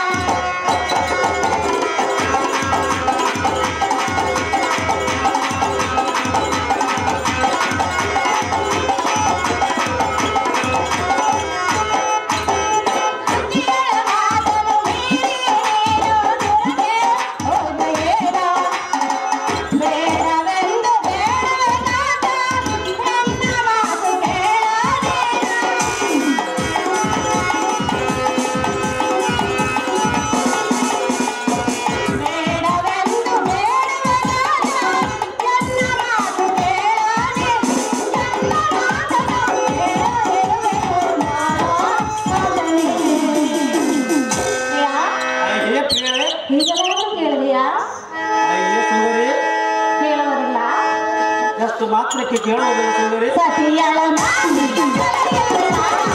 ಸತಿಯಾಳ ಮಾತನ್ನು ಮೀರಿ ನೀನು ದುರಗೆ ಹೋಗಲೇನ. ಬೇಡವೆಂದು ಬೇಡವೆನಾದ ನನ್ನ ಮಾತು ಕೇಳಲೇನ. ಬೇಡವೆಂದು ಬೇಡವೆನಾದ ನನ್ನ ಮಾತು ಕೇಳದೆ ನನ್ನ ಮಾತನ್ನು ಕೇಳದಿರುವೆನು ನಾನು ಅದನ್ನೇ. ಯಾ? ಅಯ್ಯೇ ಪ್ರಿಯರೇ ಹೀಗೆಲ್ಲಾದ್ರೂ ಕೇಳಿದೆಯಾ ಅಯ್ಯೇ ಸುಂದರಿ ಕೇಳುವುದಿಲ್ಲ ಎಷ್ಟು ಮಾತ್ರಕ್ಕೆ ಕೇಳುವುದಿಲ್ಲ ಸುಂದರಿ ಸತಿಯಳ ಮಾತಿಗೆ ಬೆಲೆಯಿಲ್ಲ.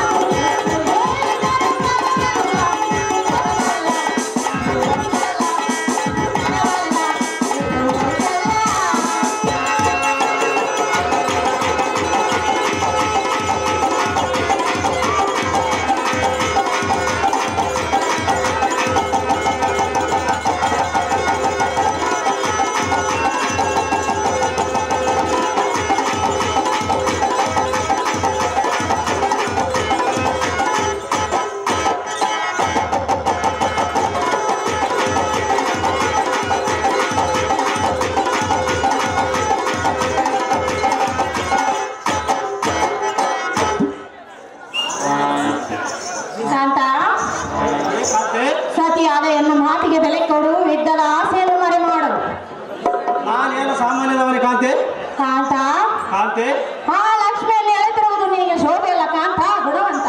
ಕಾಂತ ಅಯ್ಯೇ ಕಾಂತೆ ಸತಿಯಾದ ಎನ್ನ ಮಾತಿಗೆ ಬೆಲೆ ಕೊಡು ಯುದ್ಧದ ಆಸೆಯನ್ನು ಮರೆ ಮಾಡು ನಾನೇನು ಸಾಮಾನ್ಯದವನೇ ಕಾಂತೆ ಕಾಂತ ಕಾಂತೆ ಆ ಲಕ್ಷ್ಮಿಯಲ್ಲಿ ಎಳೆತಿರುವುದು ನಿನಗೆ ಶೋಭೆ ಇಲ್ಲ ಕಾಂತ ಗುಣವಂತ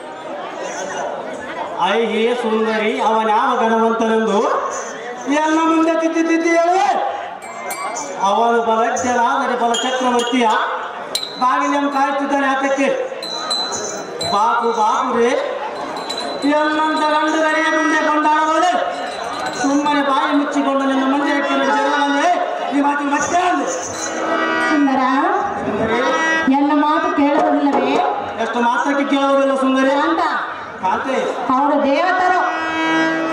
ಅಯ್ಯೇ ಸುಂದರಿ ಅವನ್ಯಾವ ಗಣವಂತನೆಂದು ಎಲ್ಲ ಮುಂದೆ ತಿದ್ದಿ ತಿದ್ದಿ ಹೇಳುವೆ ಅವನು ಬಲಜ್ಜನಾದರೆ ಬಲ ಚಕ್ರವರ್ತಿಯ ಬಾಗಿಲನ್ನು ಕಾಯುತ್ತಿದ್ದಾನೆ ಆತಕ್ಕೆ ಬಾಪು ಬಾಪು ರೇ ಎಲ್ಲಂತ ಗಂಡದರೆಯ ಮುಂದೆ ಕೊಂಡಾಡಬಹುದು ಸುಮ್ಮನೆ ಬಾಯಿ ಮುಚ್ಚಿಕೊಂಡು ನಿನ್ನ ಮುಂದೆ ಹಾಕಿರೋ ಜಗಳಂದ್ರೆ ಈ ಮಾತಿಗೆ ಮತ್ತೆ ಅಂದೆ ಸುಂದರ ಸುಂದರಿ ಎನ್ನ ಮಾತು ಕೇಳುವುದಿಲ್ಲವೇ ಎಷ್ಟು ಮಾತ್ರಕ್ಕೆ ಕೇಳುವುದಿಲ್ಲ ಸುಂದರಿ ಕಾಂತ ಕಾಂತೆ ಅವರು ದೇವತರು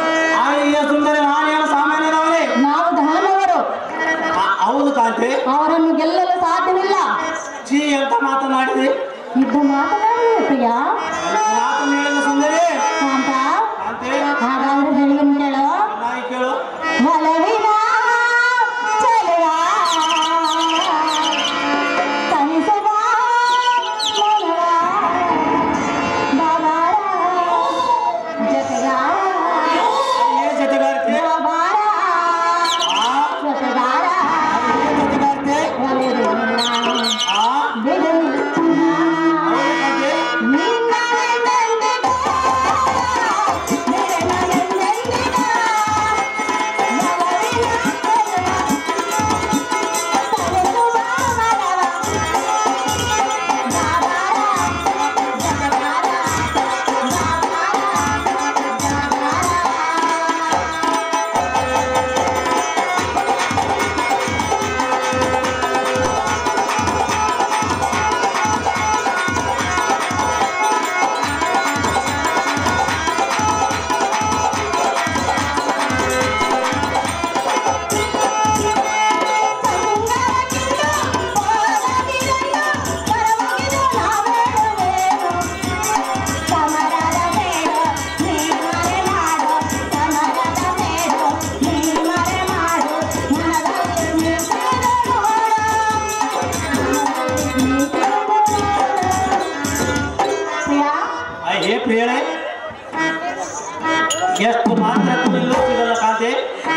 ಇದ್ದ ಮಾತನಾಡುವೆ ಪ್ರಿಯ ಮಾತನ್ನು ಹೇಳಿದ ಸುಂದರಿ ಕಾಂತ ಕಾಂತೆ ಹಾಗಾದ್ರೆ ಹೇಳಿದನು ಕೇಳು ಚೆನ್ನಾಗಿ ಕೇಳು ಒಲವಿನ ಚೆಲುವ ತನಿಸುವ ಮನವ ಬಾಬಾರ ಜೊತೆಗಾರ ಏ ಜೊತೆಗಾರ್ತಿ ಬಾಬಾರ ಆ ಜೊತೆಗಾರ ಏ ಜೊತೆಗಾರ್ತಿ ಒಲಿವಿನ ಆ ಬಿಡುವಿನ ಹೌದು ಕಾಂತೆ ನಿನ್ನ ನೆನ್ನೆಂದಿಗೂ ನಿನ್ನ ನೆನ್ನೆಂದಿಗೂ ಒಲವಿನ ಚೆಲುವ ತನಿಸುವ ಮನವ ಬಾಬಾರ ಜೊತೆಗಾರ ಆ ಹೇ ಪ್ರಿಯಳೆ ಎಷ್ಟು ಮಾತ್ರ ನಿಲ್ಲೋ ಸಿಗಲ್ಲ ಕಾಂತೆ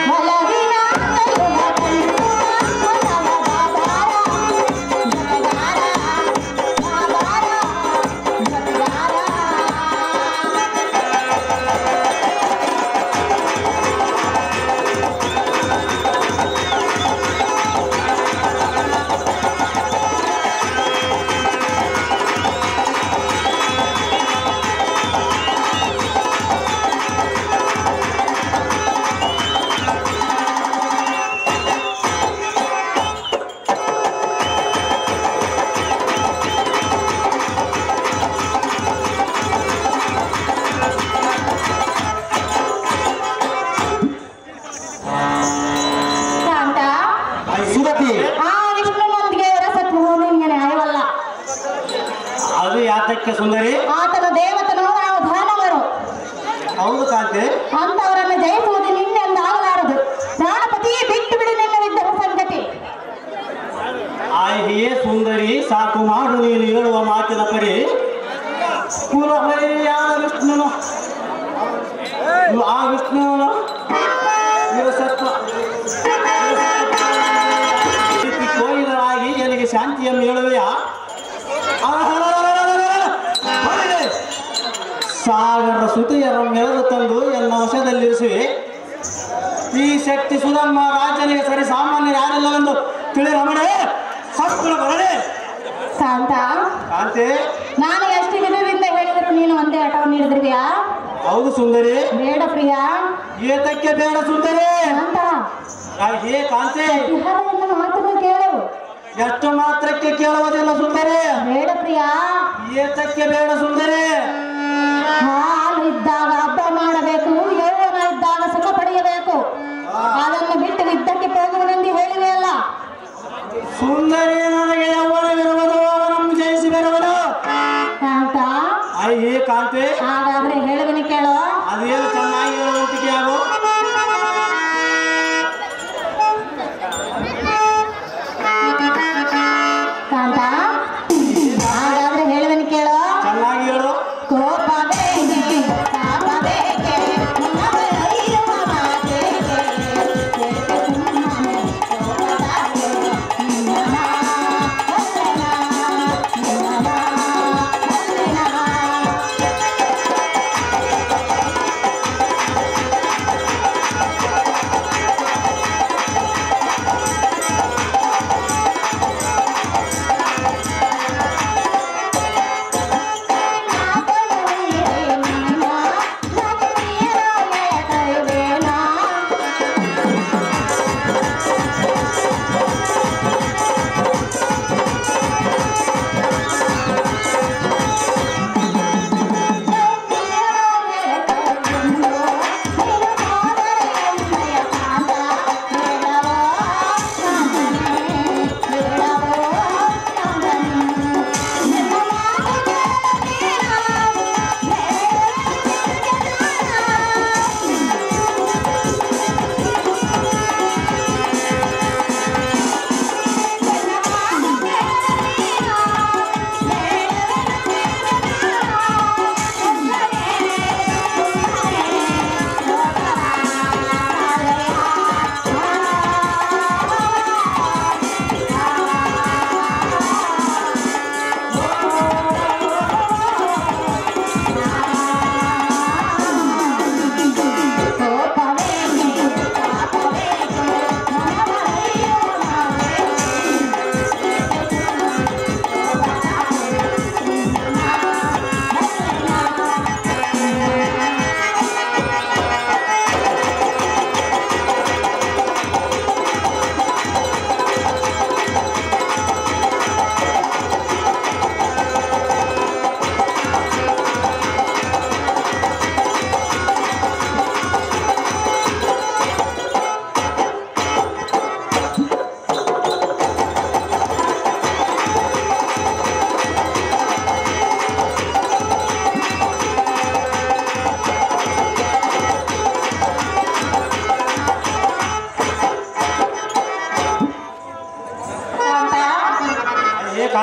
ಸುರತಿ ಆ ವಿಷ್ಣುನೊಂದಿಗೆ ರಸತ್ವ ನಿಮಗೆ ನ್ಯಾಯವಲ್ಲ ಅದು ಯಾತಕ್ಕೆ ಸುಂದರಿ ಆತನ ದೇವತನು ನಾವು ದಾನವರು ಹೌದು ಕಾಂತೆ ಅಂತವರನ್ನು ಜಯಿಸುವುದು ನಿನ್ನೆಂದಾಗಲಾರದು ಪ್ರಾಣಪತಿ ಬಿಟ್ಟು ಬಿಡು ನಿನ್ನವಿದ್ದ ಸಂಗತಿ ಆ ಹೇ ಸುಂದರಿ ಸಾಕು ಮಾಡು ನೀನು ಹೇಳುವ ಮಾತಿನ ಪರಿ ಕುಲಹರಿಯಾದ ವಿಷ್ಣುನು ಆ ವಿಷ್ಣುವನು ವಿರಸತ್ವ ಕೋಯಿದರಾಗಿ ನನಗೆ ಶಾಂತಿಯನ್ನು ಹೇಳುವೆಯಾ ಹೊರಗೆ. ಸಾಗರ ಸುತಿಯರ ಮೆಳೆದು ತಂದು ಎನ್ನ ವಶದಲ್ಲಿರಿಸುವೆ ಈ ಶಕ್ತಿ ಸುಧಮ್ಮ ರಾಜನಿಗೆ ಸರಿ ಸಾಮಾನ್ಯ ಯಾರಿಲ್ಲವೆಂದು ತಿಳಿ ರಮಣೆ ಸತ್ಗುಣ ಬರಡೆ ಕಾಂತ ಕಾಂತೆ ನಾನು ಎಷ್ಟು ವಿಧದಿಂದ ಹೇಳಿದ್ರು ನೀನು ಒಂದೇ ಆಟವನ್ನು ಹಿಡಿದಿರುವಿಯಾ ಹೌದು ಸುಂದರಿ ಬೇಡ ಪ್ರಿಯ ಏತಕ್ಕೆ ಬೇಡ ಸುಂದರಿ ಕಾಂತ ಆ, ಹೇ ಕಾಂತೆ ವಿಹಾರ ಎನ್ನ ಮಾತನ್ನು ಕೇಳು ಎಷ್ಟು ಮಾತ್ರಕ್ಕೆ ಕೇಳುವುದಿಲ್ಲ ಸುಂದರಿ ಬೇಡ ಪ್ರಿಯ ಏತಕ್ಕೆ ಬೇಡ ಸುಂದರಿ ಹಾಲು ಇದ್ದಾಗ ಹಬ್ಬ ಮಾಡಬೇಕು ಯೌವನ ಇದ್ದಾಗ ಸುಖ ಪಡೆಯಬೇಕು ಅದನ್ನು ಬಿಟ್ಟು ಯುದ್ಧಕ್ಕೆ ಹೋಗುವನೆಂದು ಹೇಳಿವೆಯಲ್ಲ ಸುಂದರಿ ನನಗೆ ಯೌವನವಿರುವುದು ಅವನನ್ನು ಜಯಿಸಿ ಬರುವುದು ಕಾಂತ ಐ ಹೇ ಕಾಂತೆ ಹಾಗಾದ್ರೆ ಹೇಳುವನಿ ಕೇಳು ಅದೇನು ಚೆನ್ನಾಗಿ ಹೇಳುವಂತಿಕೆ ಆಗು ಕಾಂತ ಹಾಗಾದ್ರೆ ಹೇಳುವನಿ ಕೇಳು ಚೆನ್ನಾಗಿ ಹೇಳು ಕೋಪವೇ ತಾಪವೇ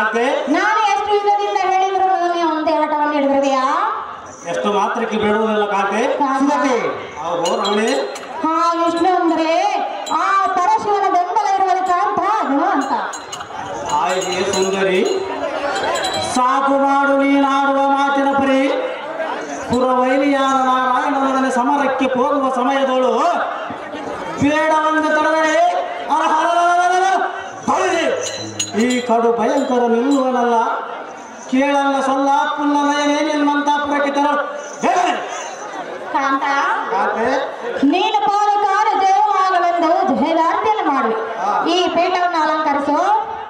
ಕಾಂತೆ ನಾನು ಎಷ್ಟು ವಿಧದಿಂದ ಹೇಳಿದ್ರು ನೀವು ಒಂದೇ ಆಟವನ್ನು ಹಿಡಿದ್ರಿಯಾ ಎಷ್ಟು ಮಾತ್ರಕ್ಕೆ ಬಿಡುವುದಿಲ್ಲ ಕಾಂತೆ ಹೌದು ರಮಣಿ ಹಾ ವಿಷ್ಣು ಅಂದ್ರೆ ಆ ಪರಶಿವನ ಬೆಂಬಲ ಇರುವುದಕ್ಕೆ ಅಂತ ಗುಣ ಅಂತ ಆಯ್ಕೆ ಸುಂದರಿ ಸಾಕು ಮಾಡು ನೀನಾಡುವ ಮಾತಿನ ಪರಿ ಪುರವೈಲಿಯಾದ ನಾರಾಯಣನೊಡನೆ ಸಮರಕ್ಕೆ ಹೋಗುವ ಸಮಯದಳು ಬೇಡವೆಂದು ತಡೆದರೆ ಅರಹರರರರರ ತೊಳೆದೆ. ಈ ಕಡು ಭಯಂಕರ ನಿಲ್ಲುವನಲ್ಲ ಕೇಳಲ್ಲ ಸೊಲ್ಲ ಪುಲ್ಲ ನಯನೇ ನಿಮ್ಮಂತಾಪುರಕ್ಕೆ ತೆರಳು ಬೇಗನೆ. ಕಾಂತ ಕಾಂತೆ ನೀನು ಪಾಲಕಾರ ಜಯವಾಗಲೆಂದು ಜಯದಾರ್ತಿಯನ್ನು ಮಾಡು ಈ ಪೀಠವನ್ನು ಅಲಂಕರಿಸು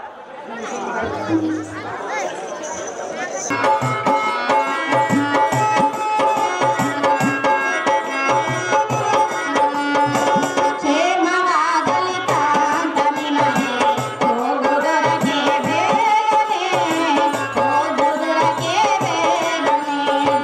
ಕ್ಷೇಮವಾಗಲಿ ಕಾಂತ ನಿನಗೆ ಹೋಗುವುದಕ್ಕೆ ಬೇಗನೆ ಹೋಗುವುದಕ್ಕೆ ಬೇಗನೆ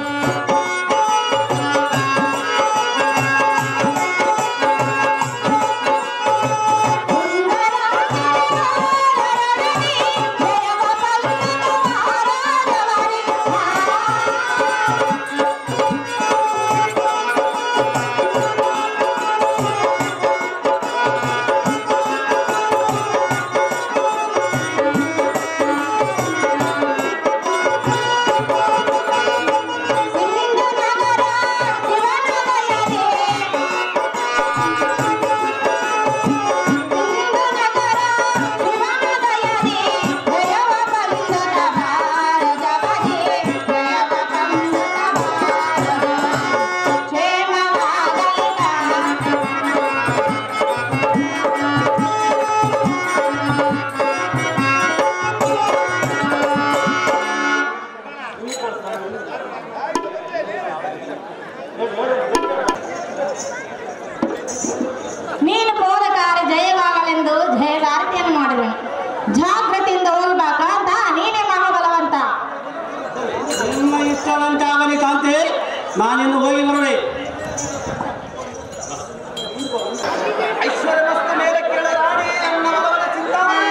ನೀನು ಪೋದಕಾರ ಜಯವಾಗಲೆಂದು ಜಯಗಾರತಿಯನ್ನು ಮಾಡುವೆನು ಜಾಗೃತಿಯಿಂದ ಹೋಗ್ಬೇಕಂತ ನೀನೇ ಮಹಾಬಲವಂತ ನಿಮ್ಮ ಇಷ್ಟವಂತಾಗಲಿ ಕಾಂತೆ ನಾನಿನ್ನು ಹೋಗಿ ಬರುವೆ ಐಶ್ವರ್ಯವಸ್ತ ಮೇಲೆ ಕೇಳಲಾಡಿ ಅನ್ನವರವರ ಚಿಂತಾಮಣಿ.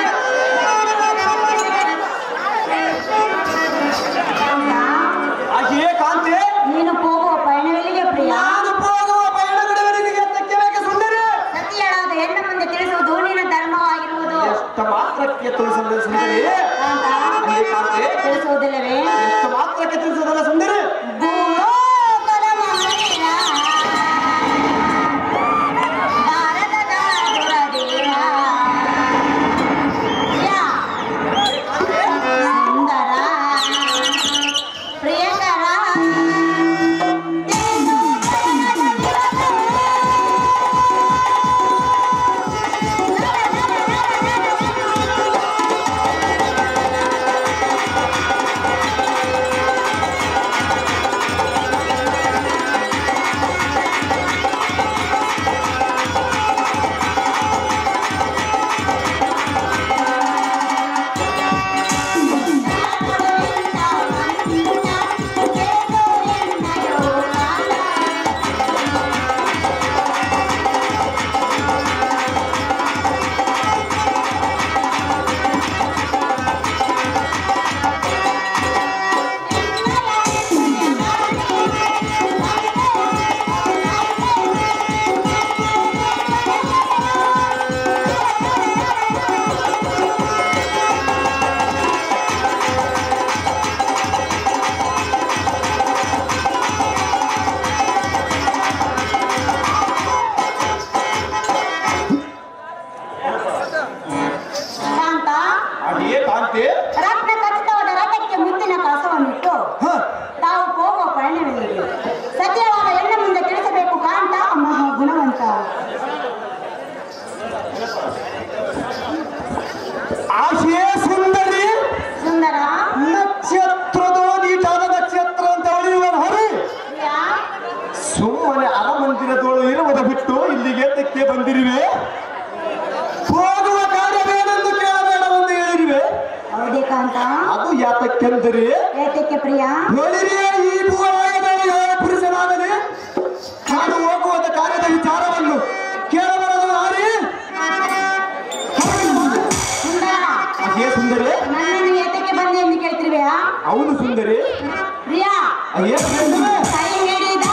ಹಾಗೆಯೇ ಕಾಂತೆ ನೀನು ಹೋಗುವ ಪಯಣವೆಲ್ಲಿಗೆ ಪ್ರಿಯ ನಾನು ಹೋಗುವ ಪಯಣವಿಡುವವರಿಗೆ ತೆಕ್ಕಬೇಕು ಸುಂದರಿ ಸತಿಯಳಾದ ಹೆಣ್ಣು ಮುಂದೆ ತಿಳಿಸುವುದು ನಿನ್ನ ಧರ್ಮವಾಗಿರುವುದು ಎಷ್ಟು ಮಾತ್ರಕ್ಕೆ ತಿಳಿಸಲು ಸುಂದರಿ ಕಾಂತ, ಹಾಗೆಯೇ ಕಾಂತೆ ತಿಳಿಸುವುದಿಲ್ಲವೇ ಎಷ್ಟು ಮಾತ್ರಕ್ಕೆ ತಿಳಿಸುವುದಲ್ಲ ಸುಂದರಿ ಭೂಲೋಕದ ಮಹನೀಯ, ಭಾರತದ ದುರದೀರ. ಪ್ರಿಯ, ಸುಂದರ, ಪ್ರಿಯಕರ, ಎಂದು ಕಾಂತ ಹಾಗೆಯೇ ಕಾಂತೆ ರತ್ನ ಖಚಿತವಾದ ರಥಕ್ಕೆ ಮುತ್ತಿನ ಕಳಸವನ್ನಿಟ್ಟು ತಾವು ಹೋಗುವ ಪಯಣವೆಲ್ಲಿದೆ ಸತ್ಯವಾದ ಹೆಣ್ಣು ಮುಂದೆ ತಿಳಿಸಬೇಕು ಕಾಂತ ಮಹಾ ಗುಣವಂತ ಆಶೆ ಸುಂದರಿ ಸುಂದರ ನಕ್ಷತ್ರದೋ ನೀಟಾದ ನಕ್ಷತ್ರ ಅಂತ ಹೊಳೆಯುವ ಹರಿ ಪ್ರಿಯ, ಸುಮ್ಮನೆ ಅರಮಂದಿರದೋಳು ಇರುವುದ ಬಿಟ್ಟು ಇಲ್ಲಿಗೆ ತೆಕ್ಕೆ ಬಂದಿರುವೆ ಹೋಗುವ ಕಾರ್ಯವೇನೆಂದು ಕೇಳಬೇಡವೆಂದು ಹೇಳಿರುವೆ ಹೌದೇ ಕಾಂತ ಅದು ಯಾತಕ್ಕೆಂದರೆ ಏತಕ್ಕೆ ಪ್ರಿಯ ಹೇಳಿರಿಯೇ ಈ ಭೂವಾಯದಲ್ಲಿ ಯಾವ ಪುರುಷನಾಗಲಿ ನಾನು ಹೋಗುವುದ ಕಾರ್ಯದ ವಿಚಾರವನ್ನು ಕೇಳಬಾರದು ನಾರಿ ಸುಂದರ ಹಾಗೆ ಸುಂದರಿ ನನ್ನನ್ನು ಏತಕ್ಕೆ ಸುಂದರಿ ಪ್ರಿಯಾ ಅಯ್ಯೇ ಸುಂದರಿ. ಕೈ ಹಿಡಿದ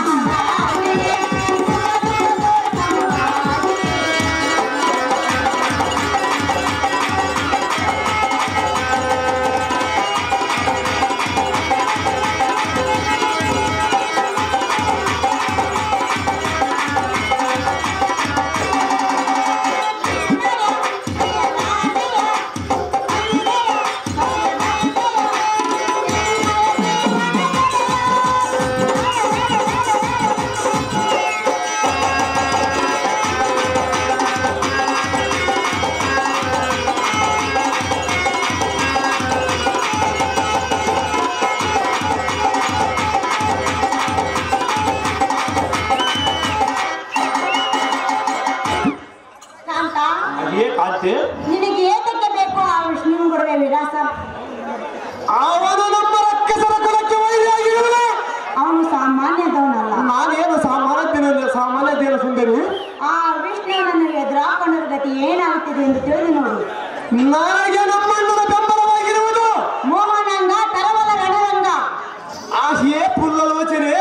ಕಾಂತ ಅಯ್ಯೇ ಕಾಂತಿ ನಿನಗೆ ಏತಕ್ಕೆ ಬೇಕು ಆ ವಿಷ್ಣು ಗುರುವೆ ವಿಳಾಸ ಅವನು ನಮ್ಮ ರಕ್ಕಸರ ಕುಲಕ್ಕೆ ವೈರಿಯಾಗಿರುವನು ಅವನು ಸಾಮಾನ್ಯದವನಲ್ಲ ನಾನೇನು ಸಾಮಾನ್ಯದೇನು ಸಾಮಾನ್ಯದೇನು ಸುಂದರಿ ಆ ವಿಷ್ಣುವನ್ನು ಎದುರಾಕೊಂಡರ ಗತಿ ಏನಾಗುತ್ತಿದೆ ಎಂದು ತಿಳಿದು ನೋಡು ನನಗೆ ನಮ್ಮಣ್ಣನ ಬೆಂಬಲವಾಗಿರುವುದು ಮೋಹನಾಂಗ ತರವಲ ರಣರಂಗ ಆಶೆ ಪುಲ್ಲಲೋಚನೆ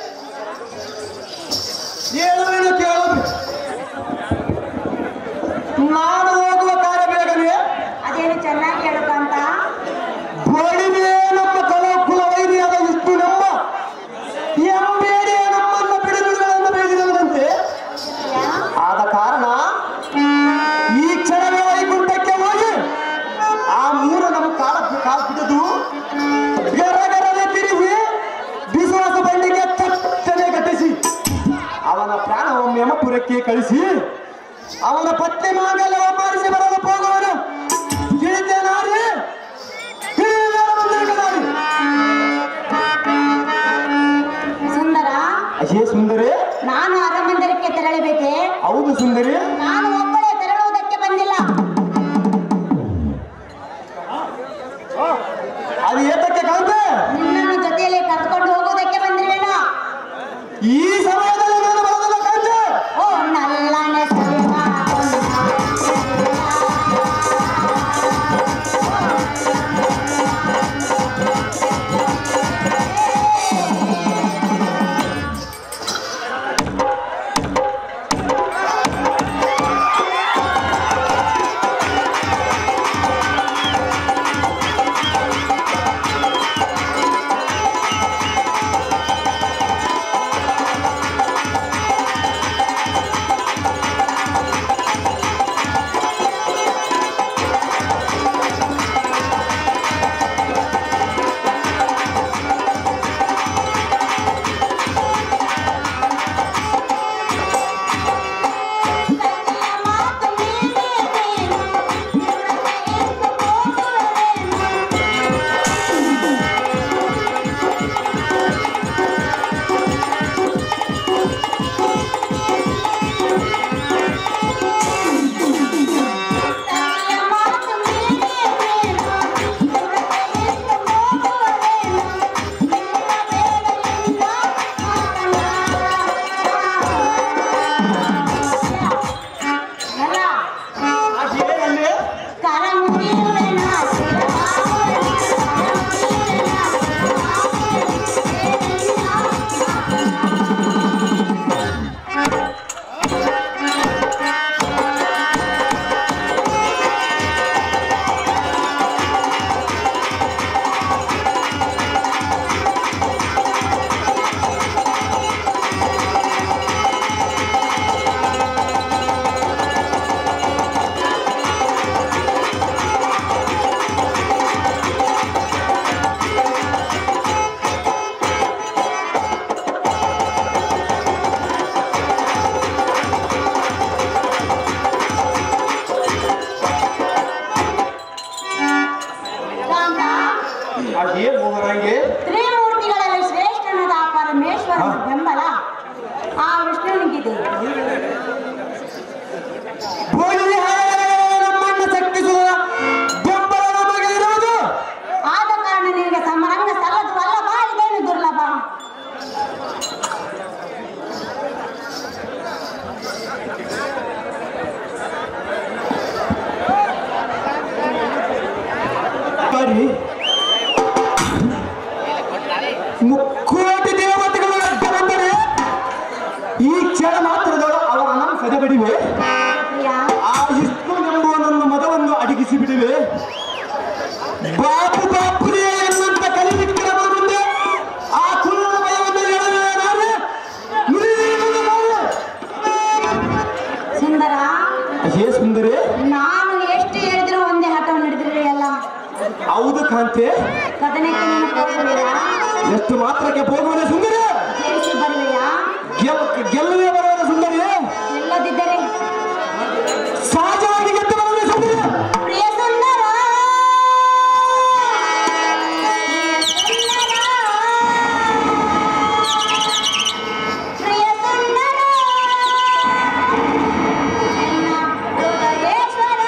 ಹೇಳುವೇನು ಕೇಳು ನಾನು ಹೋಗುವ ಕಾರ್ಯ ಬೇಗನೆ ಅದೇನು ಚೆನ್ನಾಗಿ ಹೇಳು ಕಾಂತ ಬಳಿವೆ ನಮ್ಮ ಕಲ ಕುಲ ವೈರಿಯಾದ ವಿಷ್ಣು ನಮ್ಮ ಎಂಬೇಡಿ ನಮ್ಮನ್ನ ಬಿಡುಗಡೆಗಳನ್ನು ಬೆಳೆದಿರುವುದಂತೆ ಆದ ಕಾರಣ ಈ ಕ್ಷಣವೇ ವೈಕುಂಠಕ್ಕೆ ಹೋಗಿ ಆ ಮೂರು ನಮ್ಮ ಕಾಲ ಕಾಲು ಬಿಡದು ಗರಗರನೆ ತಿರುಗಿ ವಿಶ್ವಾಸ ಬಂಡಿಗೆ ತಟ್ಟನೆ ಕಟ್ಟಿಸಿ ಅವನ ಪ್ರಾಣ ಒಮ್ಮೆ ಯಮಪುರಕ್ಕೆ ಕಳಿಸಿ ಅವನ ಪತ್ನಿ ಮಾಂಗಲ್ಯ ಮಾರಿಸಿ ಬರಲು ಹೋಗುವನು ತಿಳಿದೇನಾರಿ ಸುಂದರ ಅಶೇ ಸುಂದರಿ ನಾನು ಅರಮಂದಿರಕ್ಕೆ ತೆರಳಬೇಕೆ ಹೌದು ಸುಂದರಿ ನಾನು ಒಬ್ಬಳೇ ತೆರಳುವುದಕ್ಕೆ ಬಂದಿಲ್ಲ ಅದು ಏತಕ್ಕೆ ಕಾಂತೆ ನಿನ್ನನ್ನು ಜೊತೆಯಲ್ಲಿ ಕರೆದುಕೊಂಡು ಹೋಗುವುದಕ್ಕೆ ಬಂದಿರುವೆನೋ ಈ ಸಮಯದಲ್ಲಿ ನಾನು ಬರೋದಿಲ್ಲ ಕಾಂತೆ ಓ ನಲ್ಲನೆ ಸರಿಮ ಆ ಬಡಿವೆ ಪ್ರಿಯ ಆ ವಿಷ್ಣು ಎಂಬುವನನ್ನು ಮದವನ್ನು ಅಡಗಿಸಿ ಬಿಡುವೆ ಬಾಪು ಬಾಪುರೇ ಎನ್ನುವಂತ ಕಲಿಲಿಕ್ಕೆ ನಮ್ಮ ಮುಂದೆ ಆ ಕುಲದ ಭಯವನ್ನು ಹೇಳುವೆ ನಾನು ನುಡಿಯುವುದು ನಾನು. ಸುಂದರ ಹೇ ಸುಂದರಿ ನಾನು ಎಷ್ಟು ಹೇಳಿದ್ರು ಒಂದೇ ಹಠವನ್ನು ಹಿಡಿದಿರಿ ಅಲ್ಲ ಹೌದು ಕಾಂತೆ ಕದನಕ್ಕೆ ನೀನು ಹೋಗುವಿರಾ ಎಷ್ಟು ಮಾತ್ರಕ್ಕೆ ಹೋಗುವನೆ ಸುಂದರಿ ಜಯಿಸಿ ಬರುವೆಯಾ ಗೆಲ್ ಗೆಲ್ಲುವೆ ಬರುವನೆ ಸುಂದರಿ ಎಲ್ಲದಿದ್ದರೆ ಸಹಜವಾಗಿ ಗೆದ್ದು ಬರುವನೆ ಸುಂದರಿ ಪ್ರಿಯ ಸುಂದರ ಪ್ರಿಯ ಸುಂದರ ಪ್ರಿಯ ಸುಂದರ ಎನ್ನ ಹೃದಯೇಶ್ವರ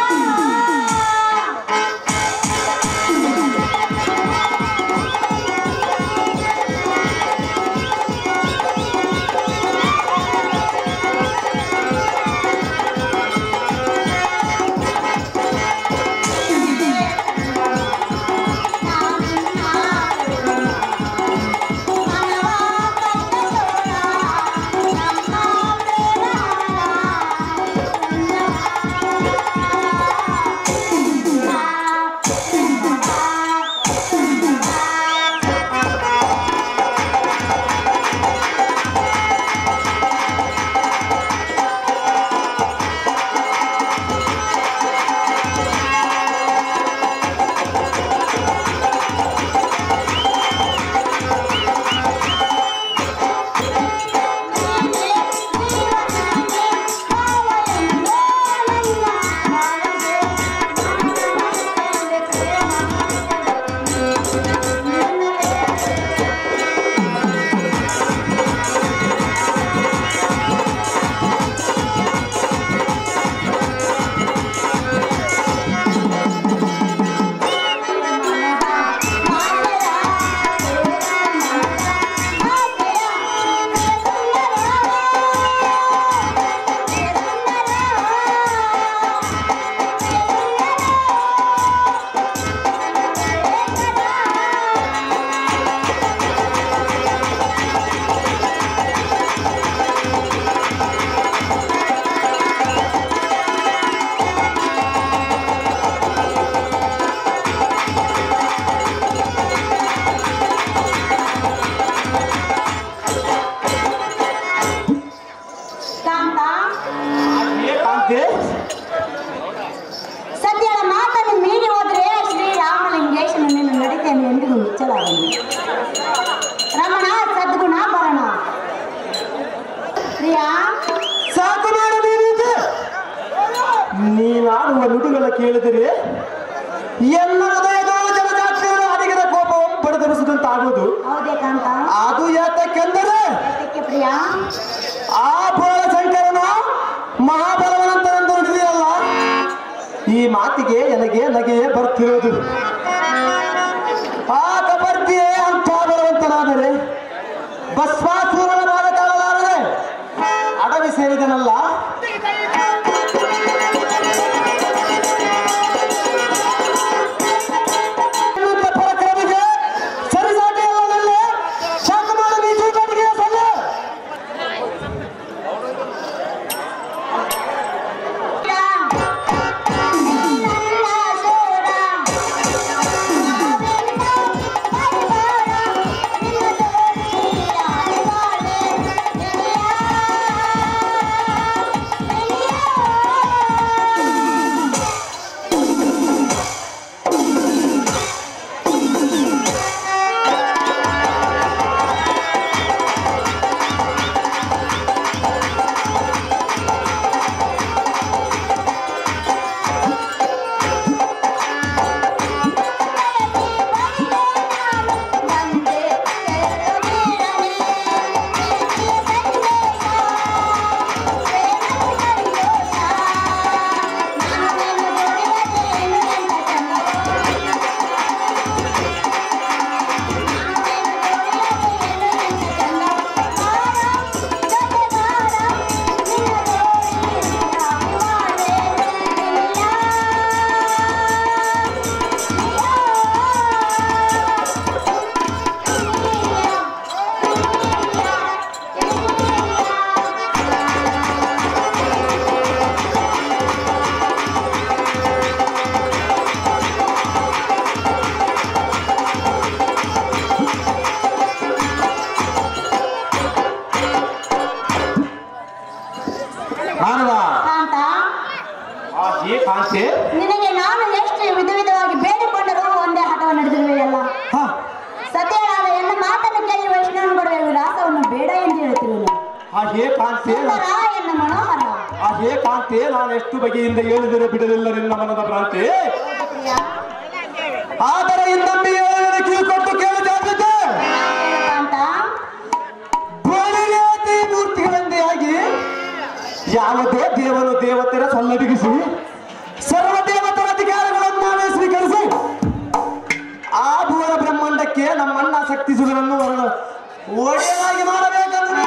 ಕಾಂತ ಕಾಂತೆ ಸದ್ಯದ ಮಾತನ್ನು ಮೀರಿ ಹೋದ್ರೆ ಶ್ರೀರಾಮಲಿಂಗೇಶನ ನಿನ್ನ ನಡಿತೆಯನ್ನು ಎಂದಿಗೂ ಮುಚ್ಚಲಾಗದು ರಮಣ ಸದ್ಗುಣ ಭರಣ ಪ್ರಿಯಾ ಸಾಕು ಮಾಡು ನೀನೀಗ. ನೀನಾಡುವ ನುಡಿಗಳ ಕೇಳಿದರೆ ಎಲ್ಲ ಹೃದಯದ ಜಲಜಾತ್ರೆಗಳು ಅಡಿಗದ ಕೋಪವನ್ನು ಪಡೆದರಿಸಿದಂತಾಗುವುದು ಹೌದೇ ಕಾಂತ ಅದು ಯಾತಕ್ಕೆಂದರೆ ಯಾತಕ್ಕೆ ಪ್ರಿಯಾ ಆ ಬೋಳಶಂಕರನು ಮಹಾಬಲವನಂತನೆಂದು ನುಡಿದಿರಲ್ಲ ಈ ಮಾತಿಗೆ ನನಗೆ ನಗೆಯೇ ಬರ್ತಿರೋದು ಆ ಕಬರ್ದಿಯೇ ಅಂತ ಬಲವಂತನಾದರೆ ಭಸ್ಮಾಸುರನ ಭಾಗ ತಾಳಲಾರದೆ ಅಡವಿ ಸೇರಿದನಲ್ಲ ಇನ್ನೊಂದು ಪರಾಕ್ರಮಿಗೆ ಸರಿಸಾಟಿಯಲ್ಲದಲ್ಲೇ ಶಾಕಮಾಡ ಬೀಜುಗಾಟಿಗೆ ಸಲ್ಲ Yeah. ನಾರದ ಕಾಂತ ಆ ಹೇ ಕಾಂತೆ ನಿನಗೆ ನಾನು ಎಷ್ಟು ವಿಧ ವಿಧವಾಗಿ ಬೇಡಿಕೊಂಡರೂ ಒಂದೇ ಹಠವನ್ನು ನಡೆದಿರುವೆಯಲ್ಲ ಹ, ಸತ್ಯನಾದ ಎನ್ನ ಮಾತನ್ನು ಕೇಳಿ ವೈಷ್ಣವನಗೊಡುವ ವಿಲಾಸವನ್ನು ಬೇಡ ಎಂದು ಹೇಳುತ್ತಿರುವನು ಆ ಹೇ ಕಾಂತೆ ಸುಂದರ ಎನ್ನ ಮನೋಹರ ಆ ಹೇ ಕಾಂತೆ ನಾನು ಎಷ್ಟು ಬಗೆಯಿಂದ ಹೇಳಿದರೆ ಬಿಡಲಿಲ್ಲ ನಿನ್ನ ಮನದ ಭ್ರಾಂತಿ ಪ್ರಿಯ, ಆದರೆ ಇನ್ನೊಮ್ಮೆ ಹೇಳಿದರೆ ಕಿವಿಕೊಟ್ಟು ಕೇಳಿದಾಗುತ್ತೆ ಹೇಳು ಕಾಂತ ಗೋಳಿಗೆ ಮೂರ್ತಿಗಳಂದೇ ಆಗಿ ಯಾವುದೇ ದೇವನು ದೇವತೆಯ ಸಲ್ಲಡಿಗಿಸಿ ಸರ್ವ ದೇವತರ ಅಧಿಕಾರಗಳನ್ನು ನಾವೇ ಸ್ವೀಕರಿಸಿ ಆ ಭುವನ ಬ್ರಹ್ಮಾಂಡಕ್ಕೆ ನಮ್ಮಣ್ಣ ಶಕ್ತಿಸುವುದನ್ನು ವರ್ಣ ಒಡೆಯಲಾಗಿ ಮಾಡಬೇಕಂದ್ರೆ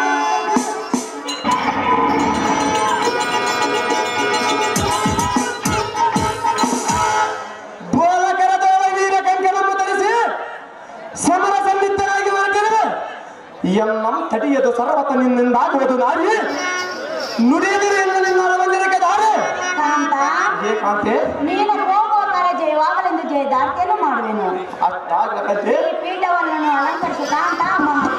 ಬೋಲಕರ ದೇವ ವೀರ ಕಂಕಣವನ್ನು ಧರಿಸಿ ಸಮರ ಸನ್ನಿಧರಾಗಿ ಹೊರಟಿರುವೆ ಎನ್ನಂ ತಡಿಯದು ಸರ್ವತ ನಿನ್ನಿಂದಾಗುವುದು ನಾರಿ ನುಡಿಯದಿರು ಎಂದು ನಿನ್ನ ಅರಮಂದಿರಕ್ಕೆ ದಾರಿ ಕಾಂತ ಹೇ ಕಾಂತೆ ನೀನು ಹೋಗುವ ಕರೆ ಜಯವಾಗಲೆಂದು ಜಯದಾರ್ತಿಯನ್ನು ಮಾಡುವೆನು ಅಷ್ಟಾಗ್ಲಕಂತೆ ಈ ಪೀಠವನ್ನು ಅಲಂಕರಿಸಿ ಕಾಂತ ಮಹಾ